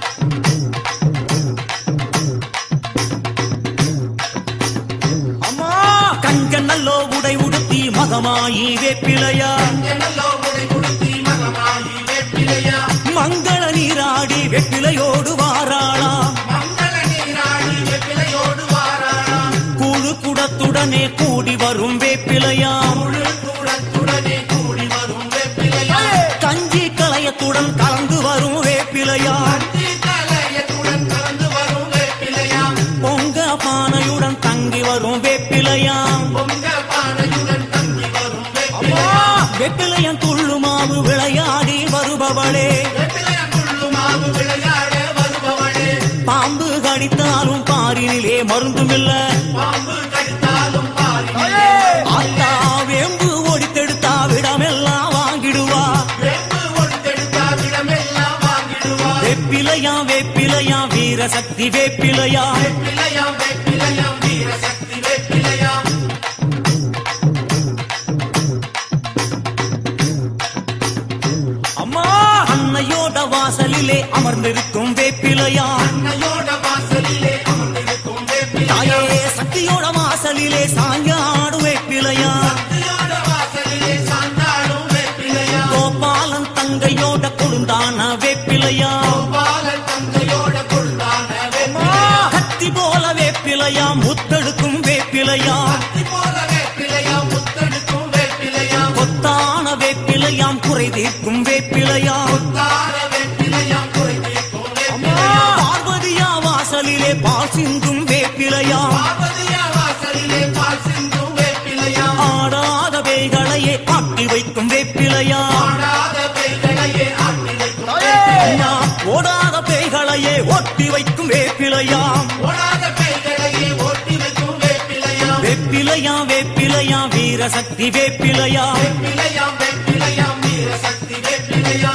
அம்மா கஞ்ச நல்லோ உடை உடுத்தி மகமாயி வேப்பிலையா என்னல்லோ உடை உடுத்தி மகமாயி வேப்பிலையா மங்கள நீராடி வேப்பிலையோடு வாராளா மங்கள நீராடி வேப்பிலையோடு வாராளா கூழு குடத்துடனே கூடி வரும் வேப்பிலையா முழு கூடத்துடனே கூடி வரும் வேப்பிலையா கஞ்சி கலையத்துடன் கலந்து வரும் வேப்பிலையா கலையத்துடன் கலந்து வரும் வேப்பிலையா பொங்க பானையுடன் தங்கி வரும் வேப்பிலையா பொங்க பானையுடன் தங்கி வரும் வேப்பிலையா வேப்பிலையன் துள்ளு மாவு விளையாடி வருபவளே வேப்பிலையா துள்ளு மாவு விளையாட வருபவளே பாம்பு கடித்தாலும் பாரினிலே மருந்துமில்ல பாம்பு கடித்தாலும் பாரிலே ஆத்தா வேம்பு ஒடித்தெடுத்தா விடமெல்லாம் வாங்கிடுவா வேம்பு ஒடுத்தெடுத்தா விடமெல்லாம் வாங்கிடுவா வேப்பிலையா வேப்பிலையா வீரசக்தி வேப்பிலையா வேப்பிலையா வேப்பிலையா வீர சக்தி வேப்பிலையா அம்மா அன்னையோட வாசலிலே அமர்ந்திருக்கும் வேப்பிலையா அன்னையோட வாசலிலே அமர்ந்திருக்கும் வேப்பிலையா தாயே சக்தியோட வாசலிலே சாஞ்சாடு வேப்பிலையா சக்தியோட வாசலிலே சாந்தாடும் வேப்பிலையா கோபாலன் தங்கையோட கொழுந்தான வேப்பிலையா பாலன் தந்தையோட கொள்ளான வேப்பிலையா கத்தி போல வேப்பிலையா முத்தெடுக்கும் வேப்பிலையா கத்தி போல வேப்பிலையா முத்தெடுக்கும் வேப்பிலையா கொத்தான வேப்பிலையாம் குறை தீர்க்கும் வேப்பிலையா தார வேப்பிலையா குறைத்தீர்க்கும் வேப்பிலையா பார்வதியா வாசலிலே பால் சிந்தும் வேப்பிலையா பார்வதியா வாசலிலே பால் சிந்தும் வேப்பிலையா ஆடாத பேய்களையே ஆட்டி வைக்கும் வேப்பிலையா ஆடாத பெய்களையே ஆட்டி வைக்கும் வேப்பிலையா ஓடாத பேய்களையே ஒட்டி வைக்கும் வேப்பிலையா ஓடாத பெய்களையே ஓட்டி வைக்கும் வேப்பிலையா வேப்பிலையா வேப்பிலையா வீரசக்தி வேப்பிலையா வேப்பிலையா வேப்பிலையா வீர சக்தி வேப்பிலையா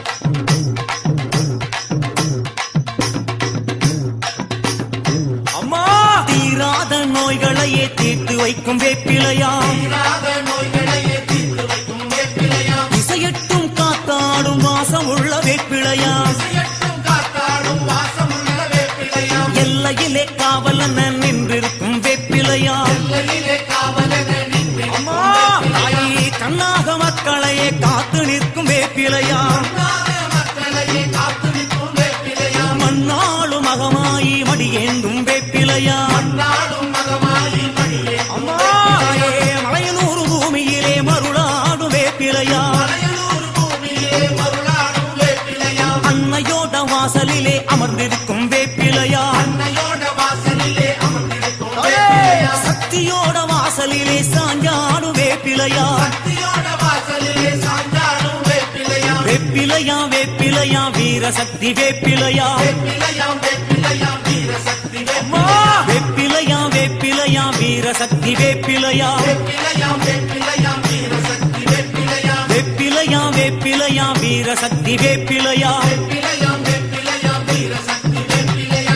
அம்மா தீராத நோய்களையே தீர்த்து வைக்கும் வேப்பிலையா தீராத நோய்களையே தீர்த்து வைக்கும் வேப்பிலையா இசையட்டும் காத்தாடும் வாசம் உள்ள வேப்பிலையா இசையட்டும் காத்தாடும் வாசமுள்ள வேப்பிலையா எல்லையிலே காவலன நின்றிருக்கும் வேப்பிலையா எல்லையிலே காவலன நின்று அம்மா தாயே கண்ணாக மக்களையே காத்து நிற்கும் வேப்பிலையா நாத மக்களையே காத்து நிற்கும் வேப்பிலையா மண்ணாளும் மகமாயி மடியேந்தும் வேப்பிலையா நாடும் மகமாயி மடியே அம்மா தாயே மலையனூர் பூமியிலே மருளாடும் வேப்பிலையா மலையனூர் பூமியிலே மருளாடும் வேப்பிலையா அன்னையோட வாசலிலே அமர்ந்திருக்கும் வேப்பிலையா அன்னையோட வாசலிலே அமர்ந்திருக்கும் வேப்பிலையா சக்தியோட வாசலிலே சாஞ்சாடும் வேப்பிலையா சக்தியோட வாசலிலே சாஞ்சாடும் வேப்பிலையா வேப்பிலையா வேப்பிலையா வீரசக்தி வேப்பிலையா வேப்பிலையா வேப்பிலையா வீர சக்தி அம்மா வேப்பிலையா வேப்பிலையா வீரசக்தி வேப்பிலையா வேப்பிலையா வேப்பிலையா வீர சக்தி வேப்பிலையா வேப்பிலையா வேப்பிலையா வீரசக்தி வேப்பிலையா வேப்பிலையா வேப்பிலையா வீர சக்தி வேப்பிலையா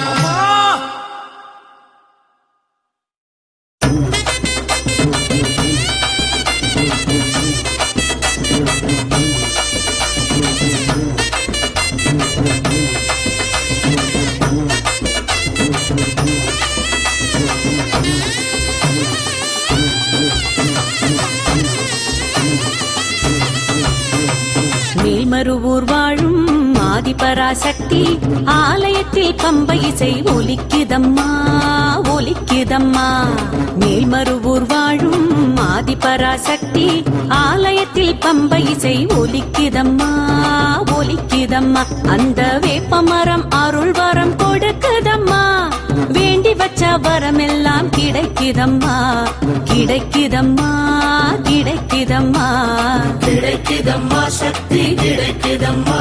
மேல்மருவூர் வாழும் ஆதிபராசக்தி ஆலயத்தில் பம்பை இசை ஒலிக்குதம்மா ஒலிக்குதம்மா மேல்மருவூர் வாழும் ஆதிபராசக்தி ஆலயத்தில் பம்பை இசை ஒலிக்குதம்மா ஒலிக்குதம்மா அந்த வேப்பமரம் அருள் வரம் கொடுக்குதம்மா வேண்டி வச்ச வரமெல்லாம் கிடைக்குதம்மா கிடை கிடைக்குதம்மா கிடைக்குதம்மா கிடைக்குதம்மா சக்தி கிடைக்குதம்மா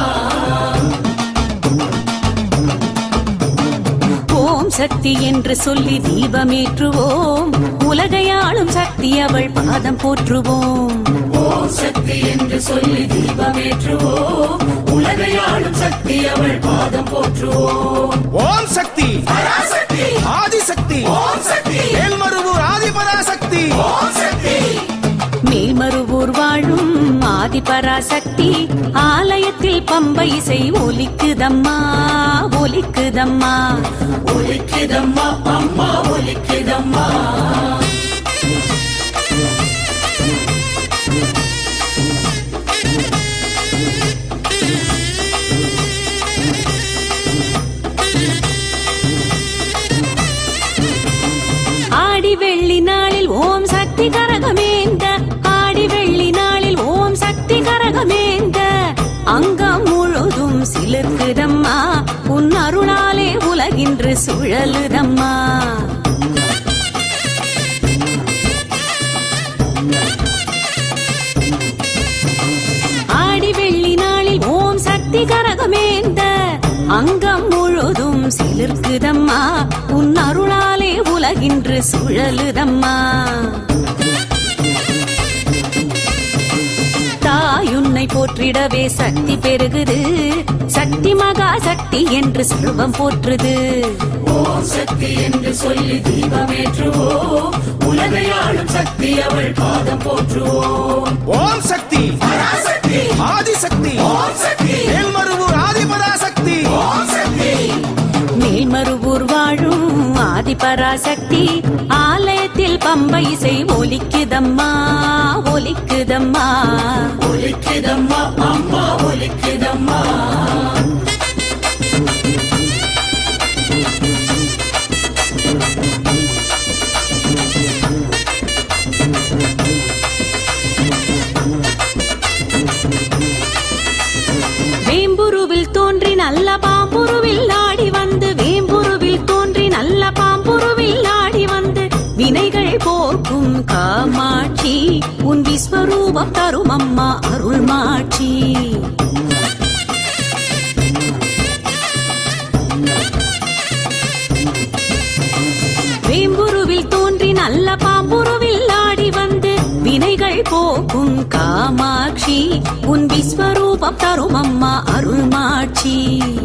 ஓம் சக்தி என்று சொல்லி தீபமேற்றுவோம் உலகையாளும் சக்தி அவள் பாதம் போற்றுவோம் ஓம் சக்தி என்று சொல்லி தீபமேற்றுவோம் உலகையாளும் சக்தி அவள் பாதம் போற்றுவோம் ஓம் சக்தி பராசக்தி ஆதிசக்தி ஓம் சக்தி மேல்மருவூர் ஆதிபராசக்தி ஓம் சக்தி மேல்மருவூர் வாழும் ஆதிபராசக்தி ஆலயத்தில் பம்பை இசை ஒலிக்குதம்மா ஒலிக்குதம்மா ஒலிக்குதம்மா அம்மா ஒலிக்குதம்மா ஆடி வெள்ளி நாளில் ஓம் சக்தி கரகமேந்த ஆடி வெள்ளி நாளில் ஓம் சக்தி கரகமேந்த அங்கம் முழுதும் சிலிர்க்குதம்மா உன் அருளாலே உலகின்று சுழலுதம்மா ஆடி வெள்ளி நாளில் ஓம் சக்தி கரகமேந்த அங்கம் முழுதும் சிலிர்க்குதம்மா உன் அருளாலே உலகின்று சுழலுதம்மா தாயுன்னை போற்றிடவே சக்தி பெருகுது சக்தி மகா சக்தி என்று செல்வம் போற்றுது ஓம் சக்தி என்று சொல்லி தீபமேற்றுவோம் உலகையாளும் சக்தி அவள் பாதம் போற்றுவோம் ஓம் சக்தி பராசக்தி ஆதிசக்தி ஓம் சக்தி மேல்மருவூர் ஆதிபராசக்தி ஓம் சக்தி மேல்மருவூர் வாழும் ஆதிபராசக்தி ஆலயத்தில் பம்பை இசை ஒலிக்குதம்மா ஒலிக்குதம்மா ஒலிக்குதம்மா அம்மா ஒலிக்குதம்மா வேம்புருவில் தோன்றி நல்ல பாம்புருவில் ஆடி வந்து வேம்புருவில் தோன்றி நல்ல பாம்புருவில் ஆடி வந்து வினைகள் போக்கும் காமாட்சி உன் விஸ்வரூபம் தரும் அம்மா அருள்மாட்சி வேம்புருவில் தோன்றி நல்ல பாம்புருவில் ஆடி வந்து வினைகள் போக்கும் காமாட்சி உன் விஸ்வரூபம் தரும் அம்மா அருள்மாட்சி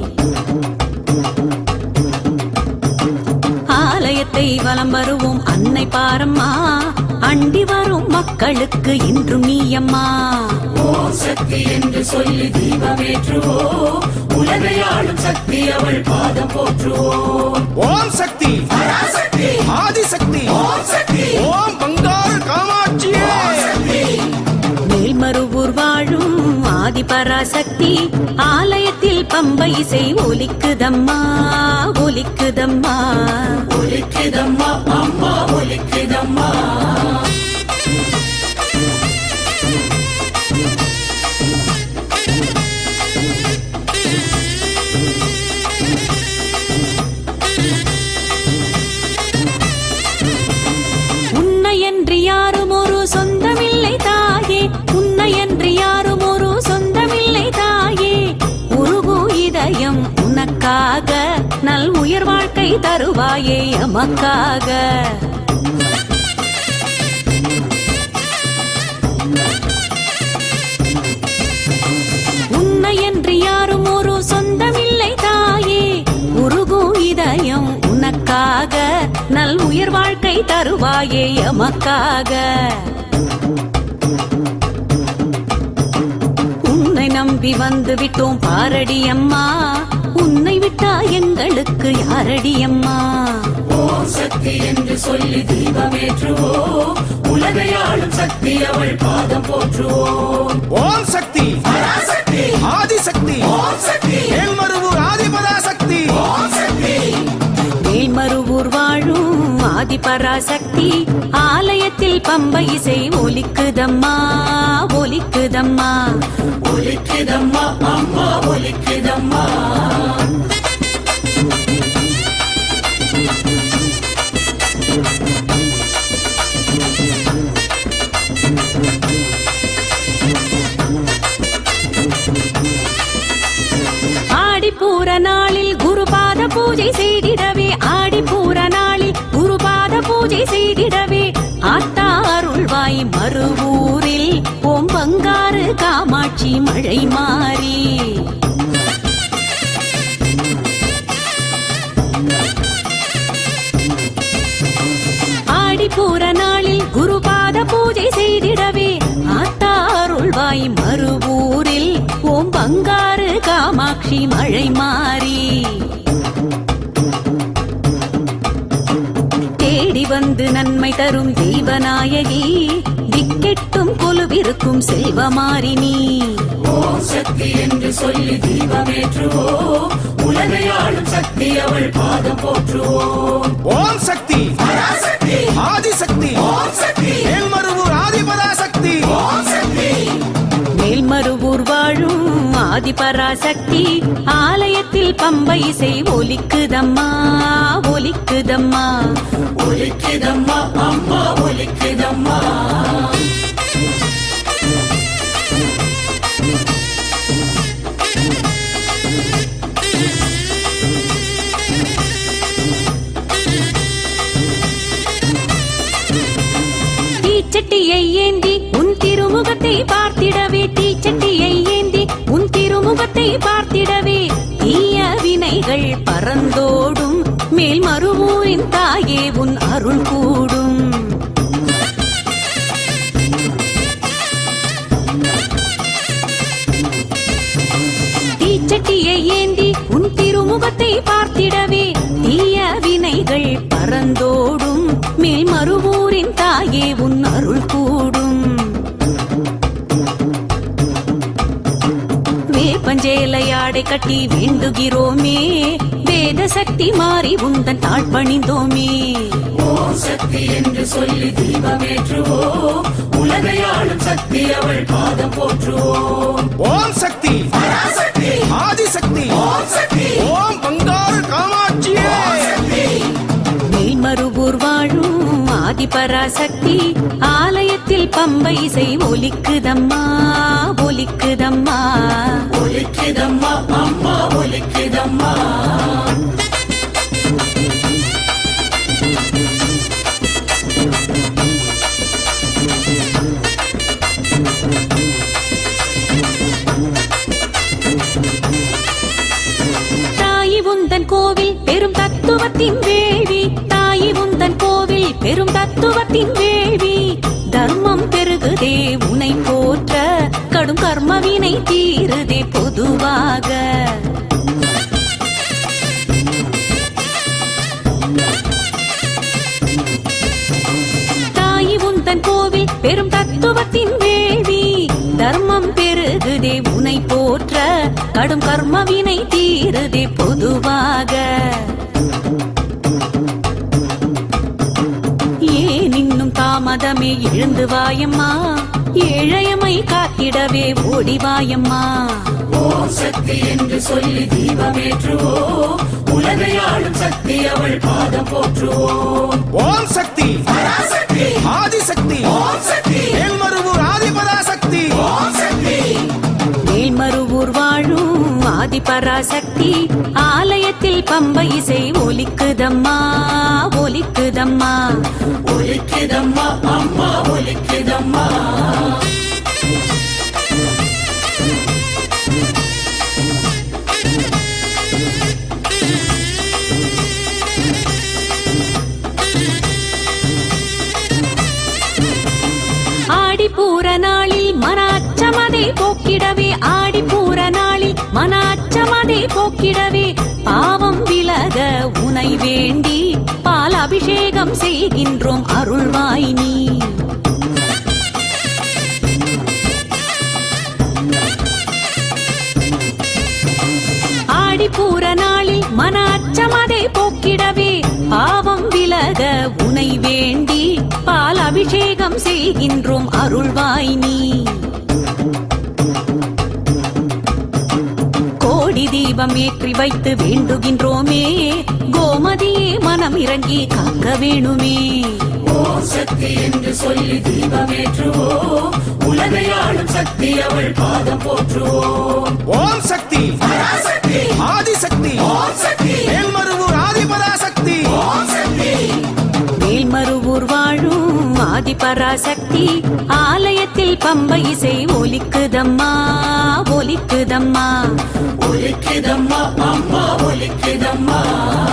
ஆலயத்தை வலம் வருவோம் அன்னை பாரம்மா அண்டி வரும் மக்களுக்கு இன்றும் நீயம்மா ஓம் சக்தி என்று சொல்லி தீபமேற்றுவோம் உலகையாளும் சக்தி அவள் பாதம் போற்றுவோம் ஓம் சக்தி பராசக்தி ஆதிசக்தி ஓம் சக்தி ஓம் பங்காரு காமாட்சியே மேல்மருவூர் வாழும் ஆதிபராசக்தி ஆலயத்தில் பம்பை இசை ஒலிக்குதம்மா ஒலிக்குதம்மா ஒலிக்குதம்மா அம்மா ஒலிக்குதம்மா உன்னையன்றி யாரும் ஒரு சொந்தமில்லை தாயே உன்னையன்றி யாரும் ஒரு சொந்தமில்லை தாயே உருகு இதயம் உனக்காக நல் உயர் வாழ்க்கை தருவாயே எமக்காக உன்னையன்றி யாரும் ஒரு சொந்தமில்லை தாயே உருகும் இதயம் உனக்காக நல் உயர் வாழ்க்கை தருவாயே எமக்காக உன்னை நம்பி வந்து விட்டோம் பாரடி அம்மா உன்னை விட்டா எங்களுக்கு யாரடி அம்மா ஓம் சக்தி என்று சொல்லி தீபமேற்றுவோம் உலகையாளும் சக்தி அவள் பாதம் போற்றுவோம் ஓம் சக்தி பராசக்தி ஆதிசக்தி ஓம் சக்தி மேல்மருவூர் ஆதிபராசக்தி ஓம் சக்தி மேல்மருவூர் வாழும் ஆதிபராசக்தி ஆலயத்தில் பம்பை இசை ஒலிக்குதம்மா ஒலிக்குதம்மா ஒலிக்குதம்மா அம்மா ஒலிக்குதம்மா நாளில் குருபாத பூஜை செய்திடவே ஆடி பூர நாளில் குருபாத பூஜை செய்திடவே ஆத்தா அருள்வாய் மறுவூரில் ஓம் பங்காரு காமாட்சி மழை மாறி ஆடி பூர நாளில் குருபாத பூஜை செய்திடவே ஆத்தா அருள்வாய் மறுவூரில் ஓம் பங்காரு காமாட்சி மழை மாறி தேடி வந்து நன்மை தரும் தெய்வநாயகி திக்கெட்டும் கொலுவிருக்கும் செல்வமாரினி ஓம் சக்தி என்று சொல்லி தீபமேற்றுவோம் உலகை ஆளும் சக்தி அவள் பாதம் போற்றுவோம் ஓம் சக்தி பராசக்தி ஆதிசக்தி ஓம் சக்தி மேல்மருவூர் ஆதிபராசக்தி ஓம் சக்தி மேல்மருவூர் வாழும் ஆதிபராசக்தி ஆலயத்தில் பம்பை இசை ஒலிக்குதம்மா ஒலிக்குதம்மா ஒலிக்குதம்மா அம்மா ஒலிக்குதம்மா தீச்சட்டியை ஏந்தி உன் திருமுகத்தை பார்த்திடவே தீச்சட்டியை ஏந்தி உன் திருமுகத்தை பார்த்திடவே தீய வினைகள் பறந்தோடும் மேல் மறுவூரின் தாயே உன் அருள் கூடும் தீச்சட்டியை ஏந்தி உன் திருமுகத்தை பார்த்திடவே தீய வினைகள் பறந்தோடும் மேல் மறுவூரின் தாயே உன் அருள் கூடும் வேப்பஞ்சேலையாடை கட்டி வேண்டுகிறோமே வேத சக்தி மாறி உந்தன் தாழ் பணிந்தோமே ஓம் சக்தி என்று சொல்லி தீபமேற்றுவோம் உலகை ஆளும் சக்தி அவள் பாதம் போற்றுவோம் ஓம் சக்தி பராசக்தி ஆதிசக்தி ஓம் சக்தி ஓம் பங்காரு காமாட்சியே மேல்மருவூர் வாழும் ஆதிபராசக்தி ஆலயத்தில் பம்பை இசை ஒலிக்குதம்மா ஒலிக்குதம்மா ஒலிக்குதம்மா அம்மா ஒலிக்குதம்மா தாயி உந்தன் கோவில் பெரும் தத்துவத்தின் வேள்வி தாயி உந்தன் கோவில் பெரும் தத்துவத்தின் வேள்வி தர்மம் பெருகுதே உனை போற்ற கடும் கர்மவினை தீருதே பொதுவாக தாயி உந்தன் கோவில் பெரும் தத்துவத்தின் வேள்வி தர்மம் பெருகுதே உனை போற்ற கடும் கர்மவினை தீருதே பொதுவாக ஏன் இன்னும் தாமதமே எழுந்து வாயம்மா ஏழையமை காத்திடவே ஓடி வாயம்மா ஓம் சக்தி என்று சொல்லி தீபமேற்றுவோம் உலகை ஆளும் சக்தி அவள் பாதம் போற்றுவோம் ஓம் சக்தி பராசக்தி ஆதிசக்தி ஓம் சக்தி மேல்மருவூர் ஆதிபராசக்தி ஓம் சக்தி மேல்மருவூர் வாழும் ஆதிபராசக்தி ஆலயத்தில் பம்பை இசை ஒலிக்குதம்மா ஒலிக்குதம்மா ஒலிக்குதம்மா அம்மா ஒலிக்குதம்மா ஆடிப்பூர நாளில் மன அச்சமதை போக்கிடவே ஆடிப்பூர நாளில் மன அச்சமதை போக்கிடவே பாவம் விலக உனை வேண்டி பால் அபிஷேகம் செய்கின்றோம் அருள்வாய் நீ ஆடிப்பூர நாளில் மன அச்சமதை போக்கிடவே பாவம் விலக உனை வேண்டி பால் அபிஷேகம் செய்கின்றோம் அருள்வாய் நீ கோடி தீபம் ஏற்றி வைத்து வேண்டுகின்றோமே கோமதியே மனம் இறங்கி காக்க வேணுமே ஓம் சக்தி என்று சொல்லி தீபமேற்றுவோம் உலகை ஆளும் சக்தி அவள் பாதம் போற்றுவோம் ஓம் சக்தி பராசக்தி ஆதிசக்தி ஆதிபராசக்தி ஆலயத்தில் பம்பை இசை ஒலிக்குதம்மா ஒலிக்குதம்மா ஒலிக்குதம்மா அம்மா ஒலிக்குதம்மா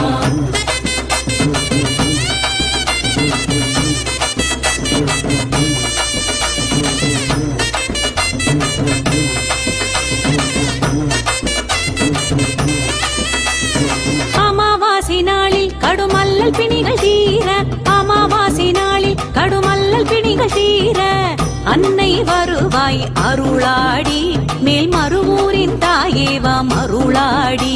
அமாவாசை நாளில் கடுமல்லல் பிணிகள் தீர அமாவாசை நாளில் கடுமல்லல் பிணிகள் தீர அன்னை வருவாய் அருளாடி மேல் மறுவூரின் தாயேவா மருளாடி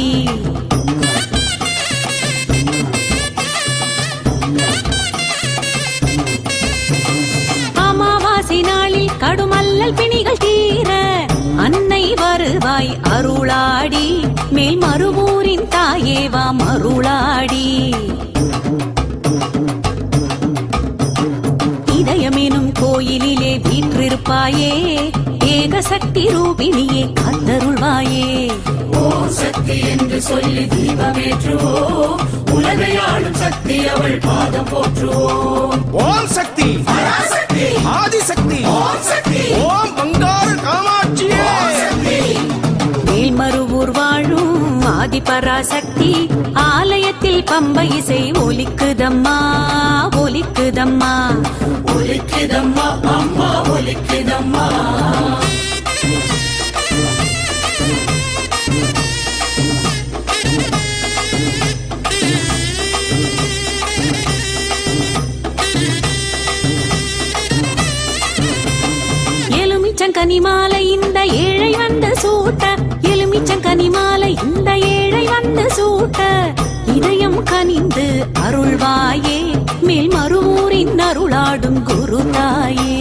அமாவாசை நாளில் கடுமல்லல் பிணிகள் தீர அன்னை வருவாய் அருளாடி மேல் மறுவூரின் தாயேவா மருளாடி இதயமெனும் கோயிலிலே வீற்றிருப்பாயே ஏகசக்தி ரூபிணியே காத்தருள்வாயே ஓம் சக்தி என்று சொல்லி தீபமேற்றுவோம் உலகையாளும் சக்தி அவள் பாதம் போற்றுவோம் ஓம் சக்தி பராசக்தி ஆதிசக்தி ஓம் சக்தி ஓம் பங்காரு காமாட்சியே மேல்மருவூர் வாழும் ஆதிபராசக்தி ஆலயத்தில் பம்பை இசை ஒலிக்குதம்மா ஒலிக்குதம்மா ஒலிக்குதம்மா அம்மா ஒலிக்குதம்மா எலுமிச்சங்கனி மாலை இந்த ஏழை வந்து சூட்ட எலுமிச்சங்கனி மாலை இந்த ஏழை வந்து சூட்ட இதயம் கனிந்து அருள்வாயே மேல் மறுவூரின் அருளாடும் குரு தாயே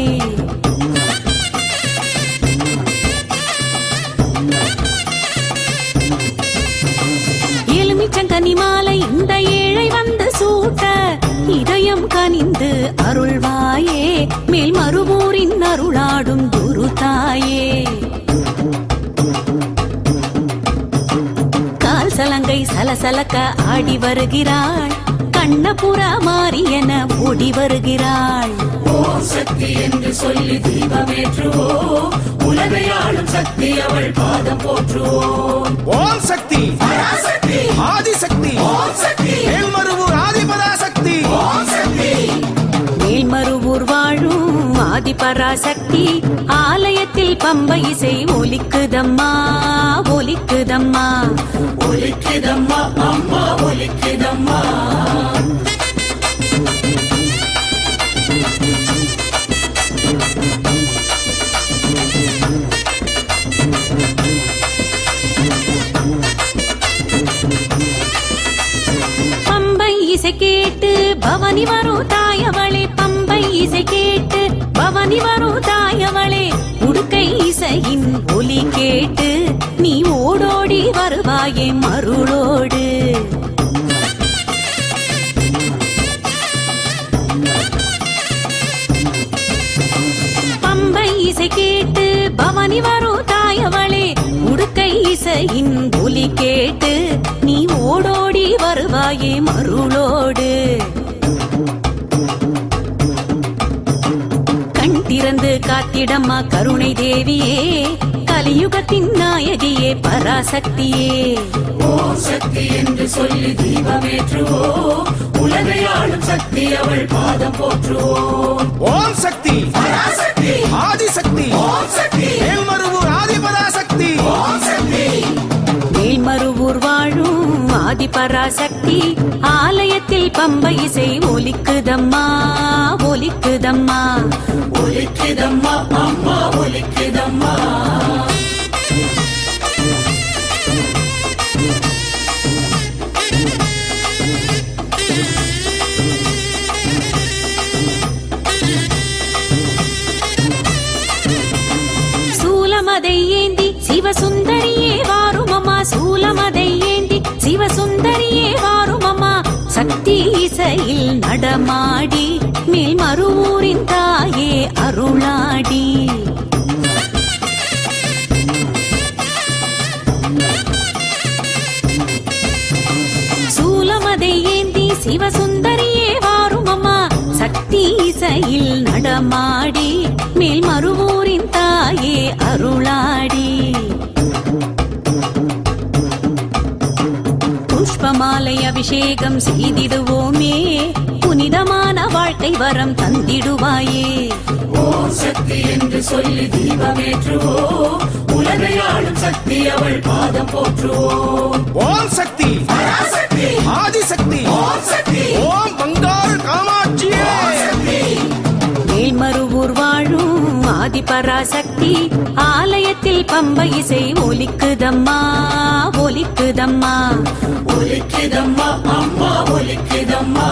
எலுமிச்சங்கனி மாலை இந்த ஏழை வந்து சூட்ட இதயம் கனிந்து அருள்வாயே மேல் மறுவூரின் அருளாடும் குரு தாயே கால் சலங்கை சலசலக்க ஆடி வருகிறாள் கண்ணபுர மாரியன ஓடி வருகிறாள் ஓம் சக்தி என்று சொல்லி தீபமேற்றுவோம் உலகையாளும் சக்தி அவள் பாதம் போற்றுவோம் ஓம் சக்தி பராசக்தி ஆதிசக்தி ஓம் சக்தி மேல்மருவூர் ஆதிபராசக்தி ஓம் சக்தி மேல்மருவூர் வாழும் ஆதிபராசக்தி ஆலயத்தில் பம்பை இசை ஒலிக்குதம்மா ஒலிக்குதம்மா ஒலிக்குதம்மா அம்மா ஒலிக்குதம்மா பம்பை இசை கேட்டு பவனி வரும் தாயவளே பம்பை இசை கேட்டு பவனி வரும் தாயவளே உடுக்கை இசையின் ஒலி கேட்டு நீ ஓடோடி வருவாயே மருளோடு பம்பை இசை கேட்டு பவனி வரும் தாயவளே உடுக்கை இசையின் ஒலி கேட்டு நீ ஓடோடி வருவாயே மருளோடு கண் திறந்து காத்திடம்மா கருணை தேவியே கலியுகத்தின் நாயகியே பராசக்தியே ஓம் சக்தி என்று சொல்லி தீபமேற்றுவோம் உலகையாளும் சக்தி அவள் பாதம் போற்றுவோம் ஓம் சக்தி பராசக்தி ஆதிசக்தி ஓம் சக்தி மேல்மருவூர் ஆதிபராசக்தி ஓம் சக்தி மேல்மருவூர் வாழும் ஆதிபராசக்தி ஆலயத்தில் பம்பை இசை ஒலிக்குதம்மா ஒலிக்குதம்மா ஒலிக்குதம்மா அம்மா ஒலிக்குதம்மா சூலமதை ஏந்தி சிவசுந்தரியே வாருமம்மா சூலமதை ஏந்தி சிவசுந்தரியே வாருமம்மா சக்தி இசையில் நடமாடி மேல் மறுவூரின் தாயே அருளாடி சூலமதை ஏந்தி சிவசுந்தரியே வாருமம்மா சக்தி இசை மண்ணையில் நடமாடி மேல் மறுவூரின் தாயே அருளாடி புஷ்பமாலை அபிஷேகம் செய்திடுவோமே புனிதமான வாழ்க்கை வரம் தந்திடுவாயே ஓம் சக்தி என்று சொல்லி தீபமேற்றுவோம் உலகை ஆளும் சக்தி அவள் பாதம் போற்றுவோம் ஓம் சக்தி பராசக்தி ஆதிசக்தி ஓம் சக்தி ஓம் பங்காரு காமாட்சியே மேல்மருவூர் வாழும் ஆதிபராசக்தி ஆலயத்தில் பம்பை இசை ஒலிக்குதம்மா ஒலிக்குதம்மா ஒலிக்குதம்மா அம்மா ஒலிக்குதம்மா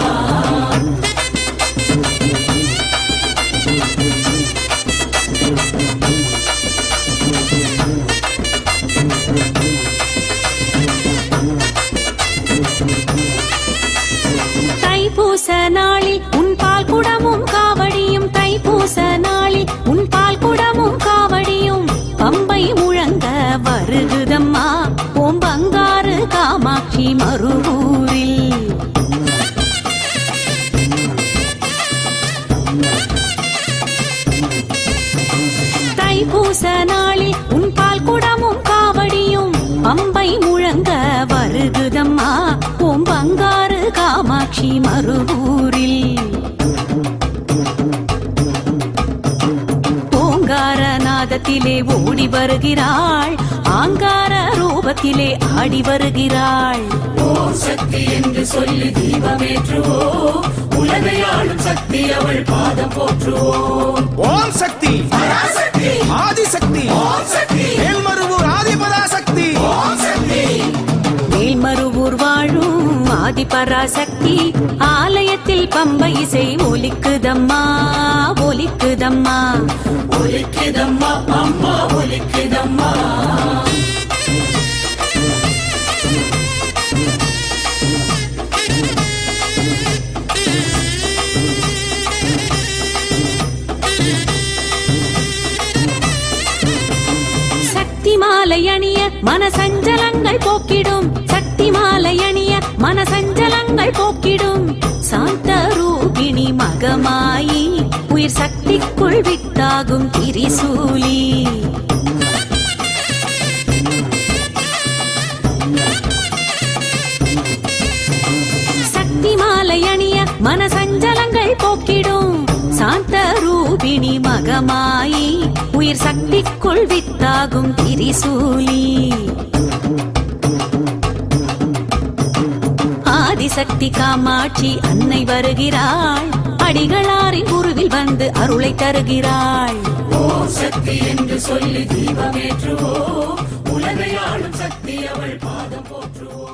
தைப்பூச நாளில் உன் பால் குடமும் காவடியும் தைப்பூச நாளில் உன் பால் குடமும் காவடியும் பம்பை முழங்க வருகுதம்மா ஓம் பங்காரு காமாட்சி மறுவூரில் தைப்பூச நாளில் உன் பால் குடமும் காவடியும் பம்பை முழங்க வருகுதம்மா ஓம் பங்காரு காமாட்சி மறுவூரில் ஓங்கார நாதத்திலே ஓடி வருகிறாள் ஆங்கார ரூபத்திலே ஆடி வருகிறாள் ஓம் சக்தி என்று சொல்லி தீபமேற்றுவோம் உலகை ஆளும் சக்தி அவள் பாதம் போற்றுவோம் ஓம் சக்தி பராசக்தி ஆதிசக்தி ஓம் சக்தி மேல்மருவூர் ஆதிபராசக்தி ஓம் சக்தி மேல்மருவூர் வாழும் ஆதிபராசக்தி ஆலயத்தில் பம்பை இசை ஒலிக்குதம்மா ஒலிக்குதம்மா ஒலிக்குதம்மா அம்மா ஒலிக்குதம்மா சக்தி மாலை அணிய மனசஞ்சலங்கள் போக்கிடும் சக்தி மாலை அணிய மனசஞ்சலங்கள் போக்கிடும் சாந்த ரூபிணி மகமாயி உயிர் சக்திக்குள் வித்தாகும் திரிசூலி சக்தி மாலை அணிய மனசஞ்சலங்கள் போக்கிடும் சாந்த ரூபிணி மகமாயி உயிர் சக்திக்குள் வித்தாகும் திரிசூலி ஆதிசக்தி காமாட்சி அன்னை வருகிறாள் அடிகளாரின் குருவில் வந்து அருளை தருகிறாள் ஓம் சக்தி என்று சொல்லி தீபமேற்றுவோம் உலகை ஆளும் சக்தி அவள் பாதம் போற்றுவோம்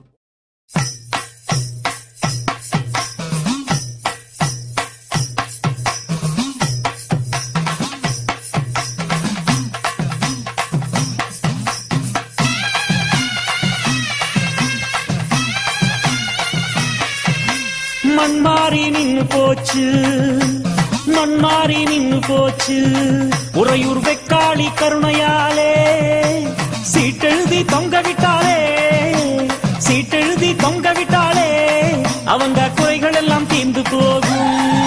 மண் மாறி நின்னு போச்சு மண் மாறி நின்னு போச்சு உறையூர் வெக்காளி கருணையாலே சீட்டெழுதி தொங்க விட்டாலே சீட்டெழுதி தொங்க விட்டாலே அவங்க குறைகள் எல்லாம் தீர்ந்து போகும்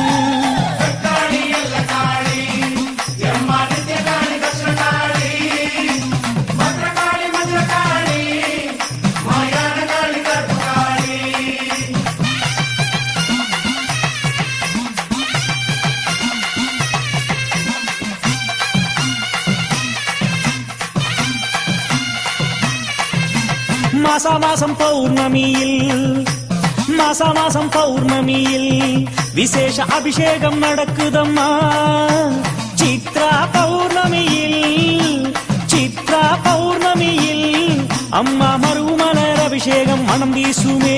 மாசா மாசம் பௌர்ணமியில் மாசா மாசம் பௌர்ணமியில் விசேஷ அபிஷேகம் நடக்குதம்மா சித்ரா பௌர்ணமியில் சித்ரா பௌர்ணமியில் அம்மா மறுமலர் அபிஷேகம் மனம் வீசுமே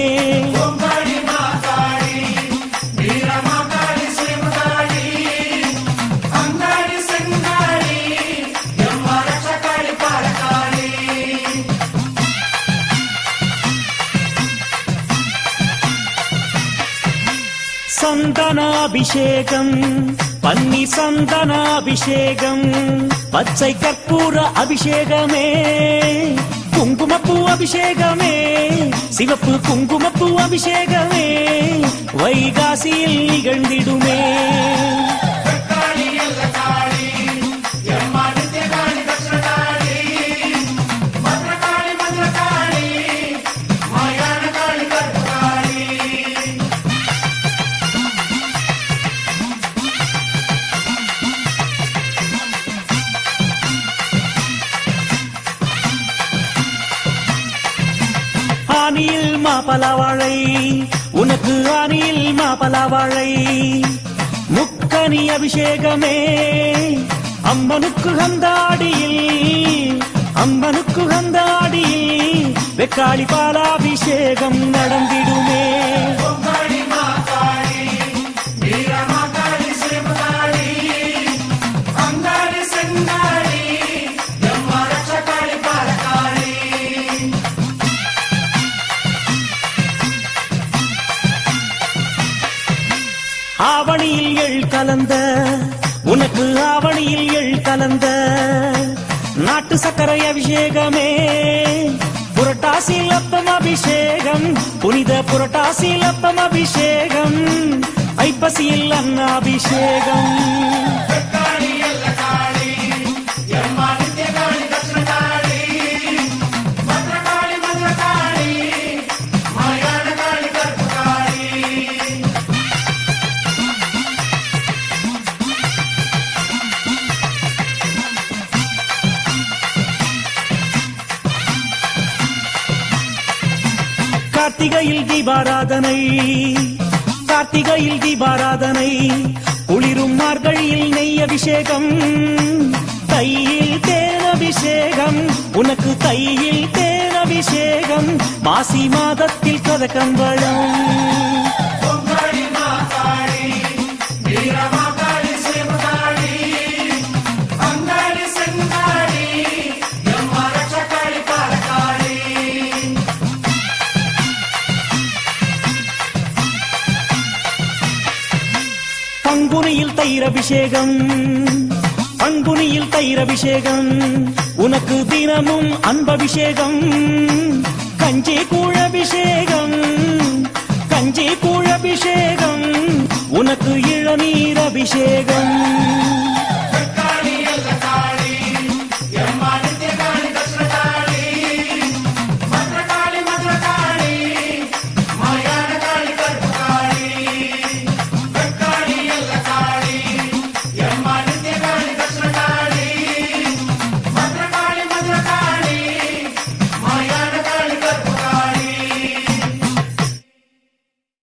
சந்தனாபிஷேகம் பன்னி சந்தனாபிஷேகம் பச்சை கற்பூர அபிஷேகமே குங்குமப்பூ அபிஷேகமே சிவப்பு குங்குமப்பூ அபிஷேகமே வைகாசியில் நிகழ்ந்திடுமே மாப்பலாவாழை உனக்கு அணியில் மாப்பலாவாழை முக்கனி அபிஷேகமே அம்மனுக்கு கந்தாடியில் அம்மனுக்கு கந்தாடியில் வெக்காளி பாலாபிஷேகம் நடந்திடுமே பொங்காளி மாகாளி வீரமாகாளி சிவகாளி அங்காளி செங்காளி எம்மா ரட்சகாளி பாலகாளி ஆவணியில் எள் கலந்த உனக்கு ஆவணியில் எள் கலந்த நாட்டு சர்க்கரை அபிஷேகமே புரட்டாசியில் அப்பம் அபிஷேகம் புனித புரட்டாசியில் அப்பம் அபிஷேகம் ஐப்பசியில் அன்னாபிஷேகம் வெக்காளி எல்லகாளி எம்மா நித்யகாளி தட்சணகாளி பத்ரகாளி மதுரகாளி மாயாணகாளி கற்பகாளி கார்த்திகையில் தீபாராதனை கார்த்திகையில் தீபாராதனை குளிரும் மார்கழியில் நெய் அபிஷேகம் தையில் தேன் அபிஷேகம் உனக்கு தையில் தேன் அபிஷேகம் மாசி மாதத்தில் கதகம்பளம் பொங்காளி மாகாளி வீரமாகாளி சிவகாளி அங்காளி செங்காளி எம்மா ரட்சகாளி பாலகாளி பங்குனியில் தயிர் அபிஷேகம் பங்குனியில் தயிர் அபிஷேகம் உனக்கு தினமும் அன்பபிஷேகம் கஞ்சி கூழபிஷேகம் கஞ்சி கூழபிஷேகம் உனக்கு இளநீர் அபிஷேகம்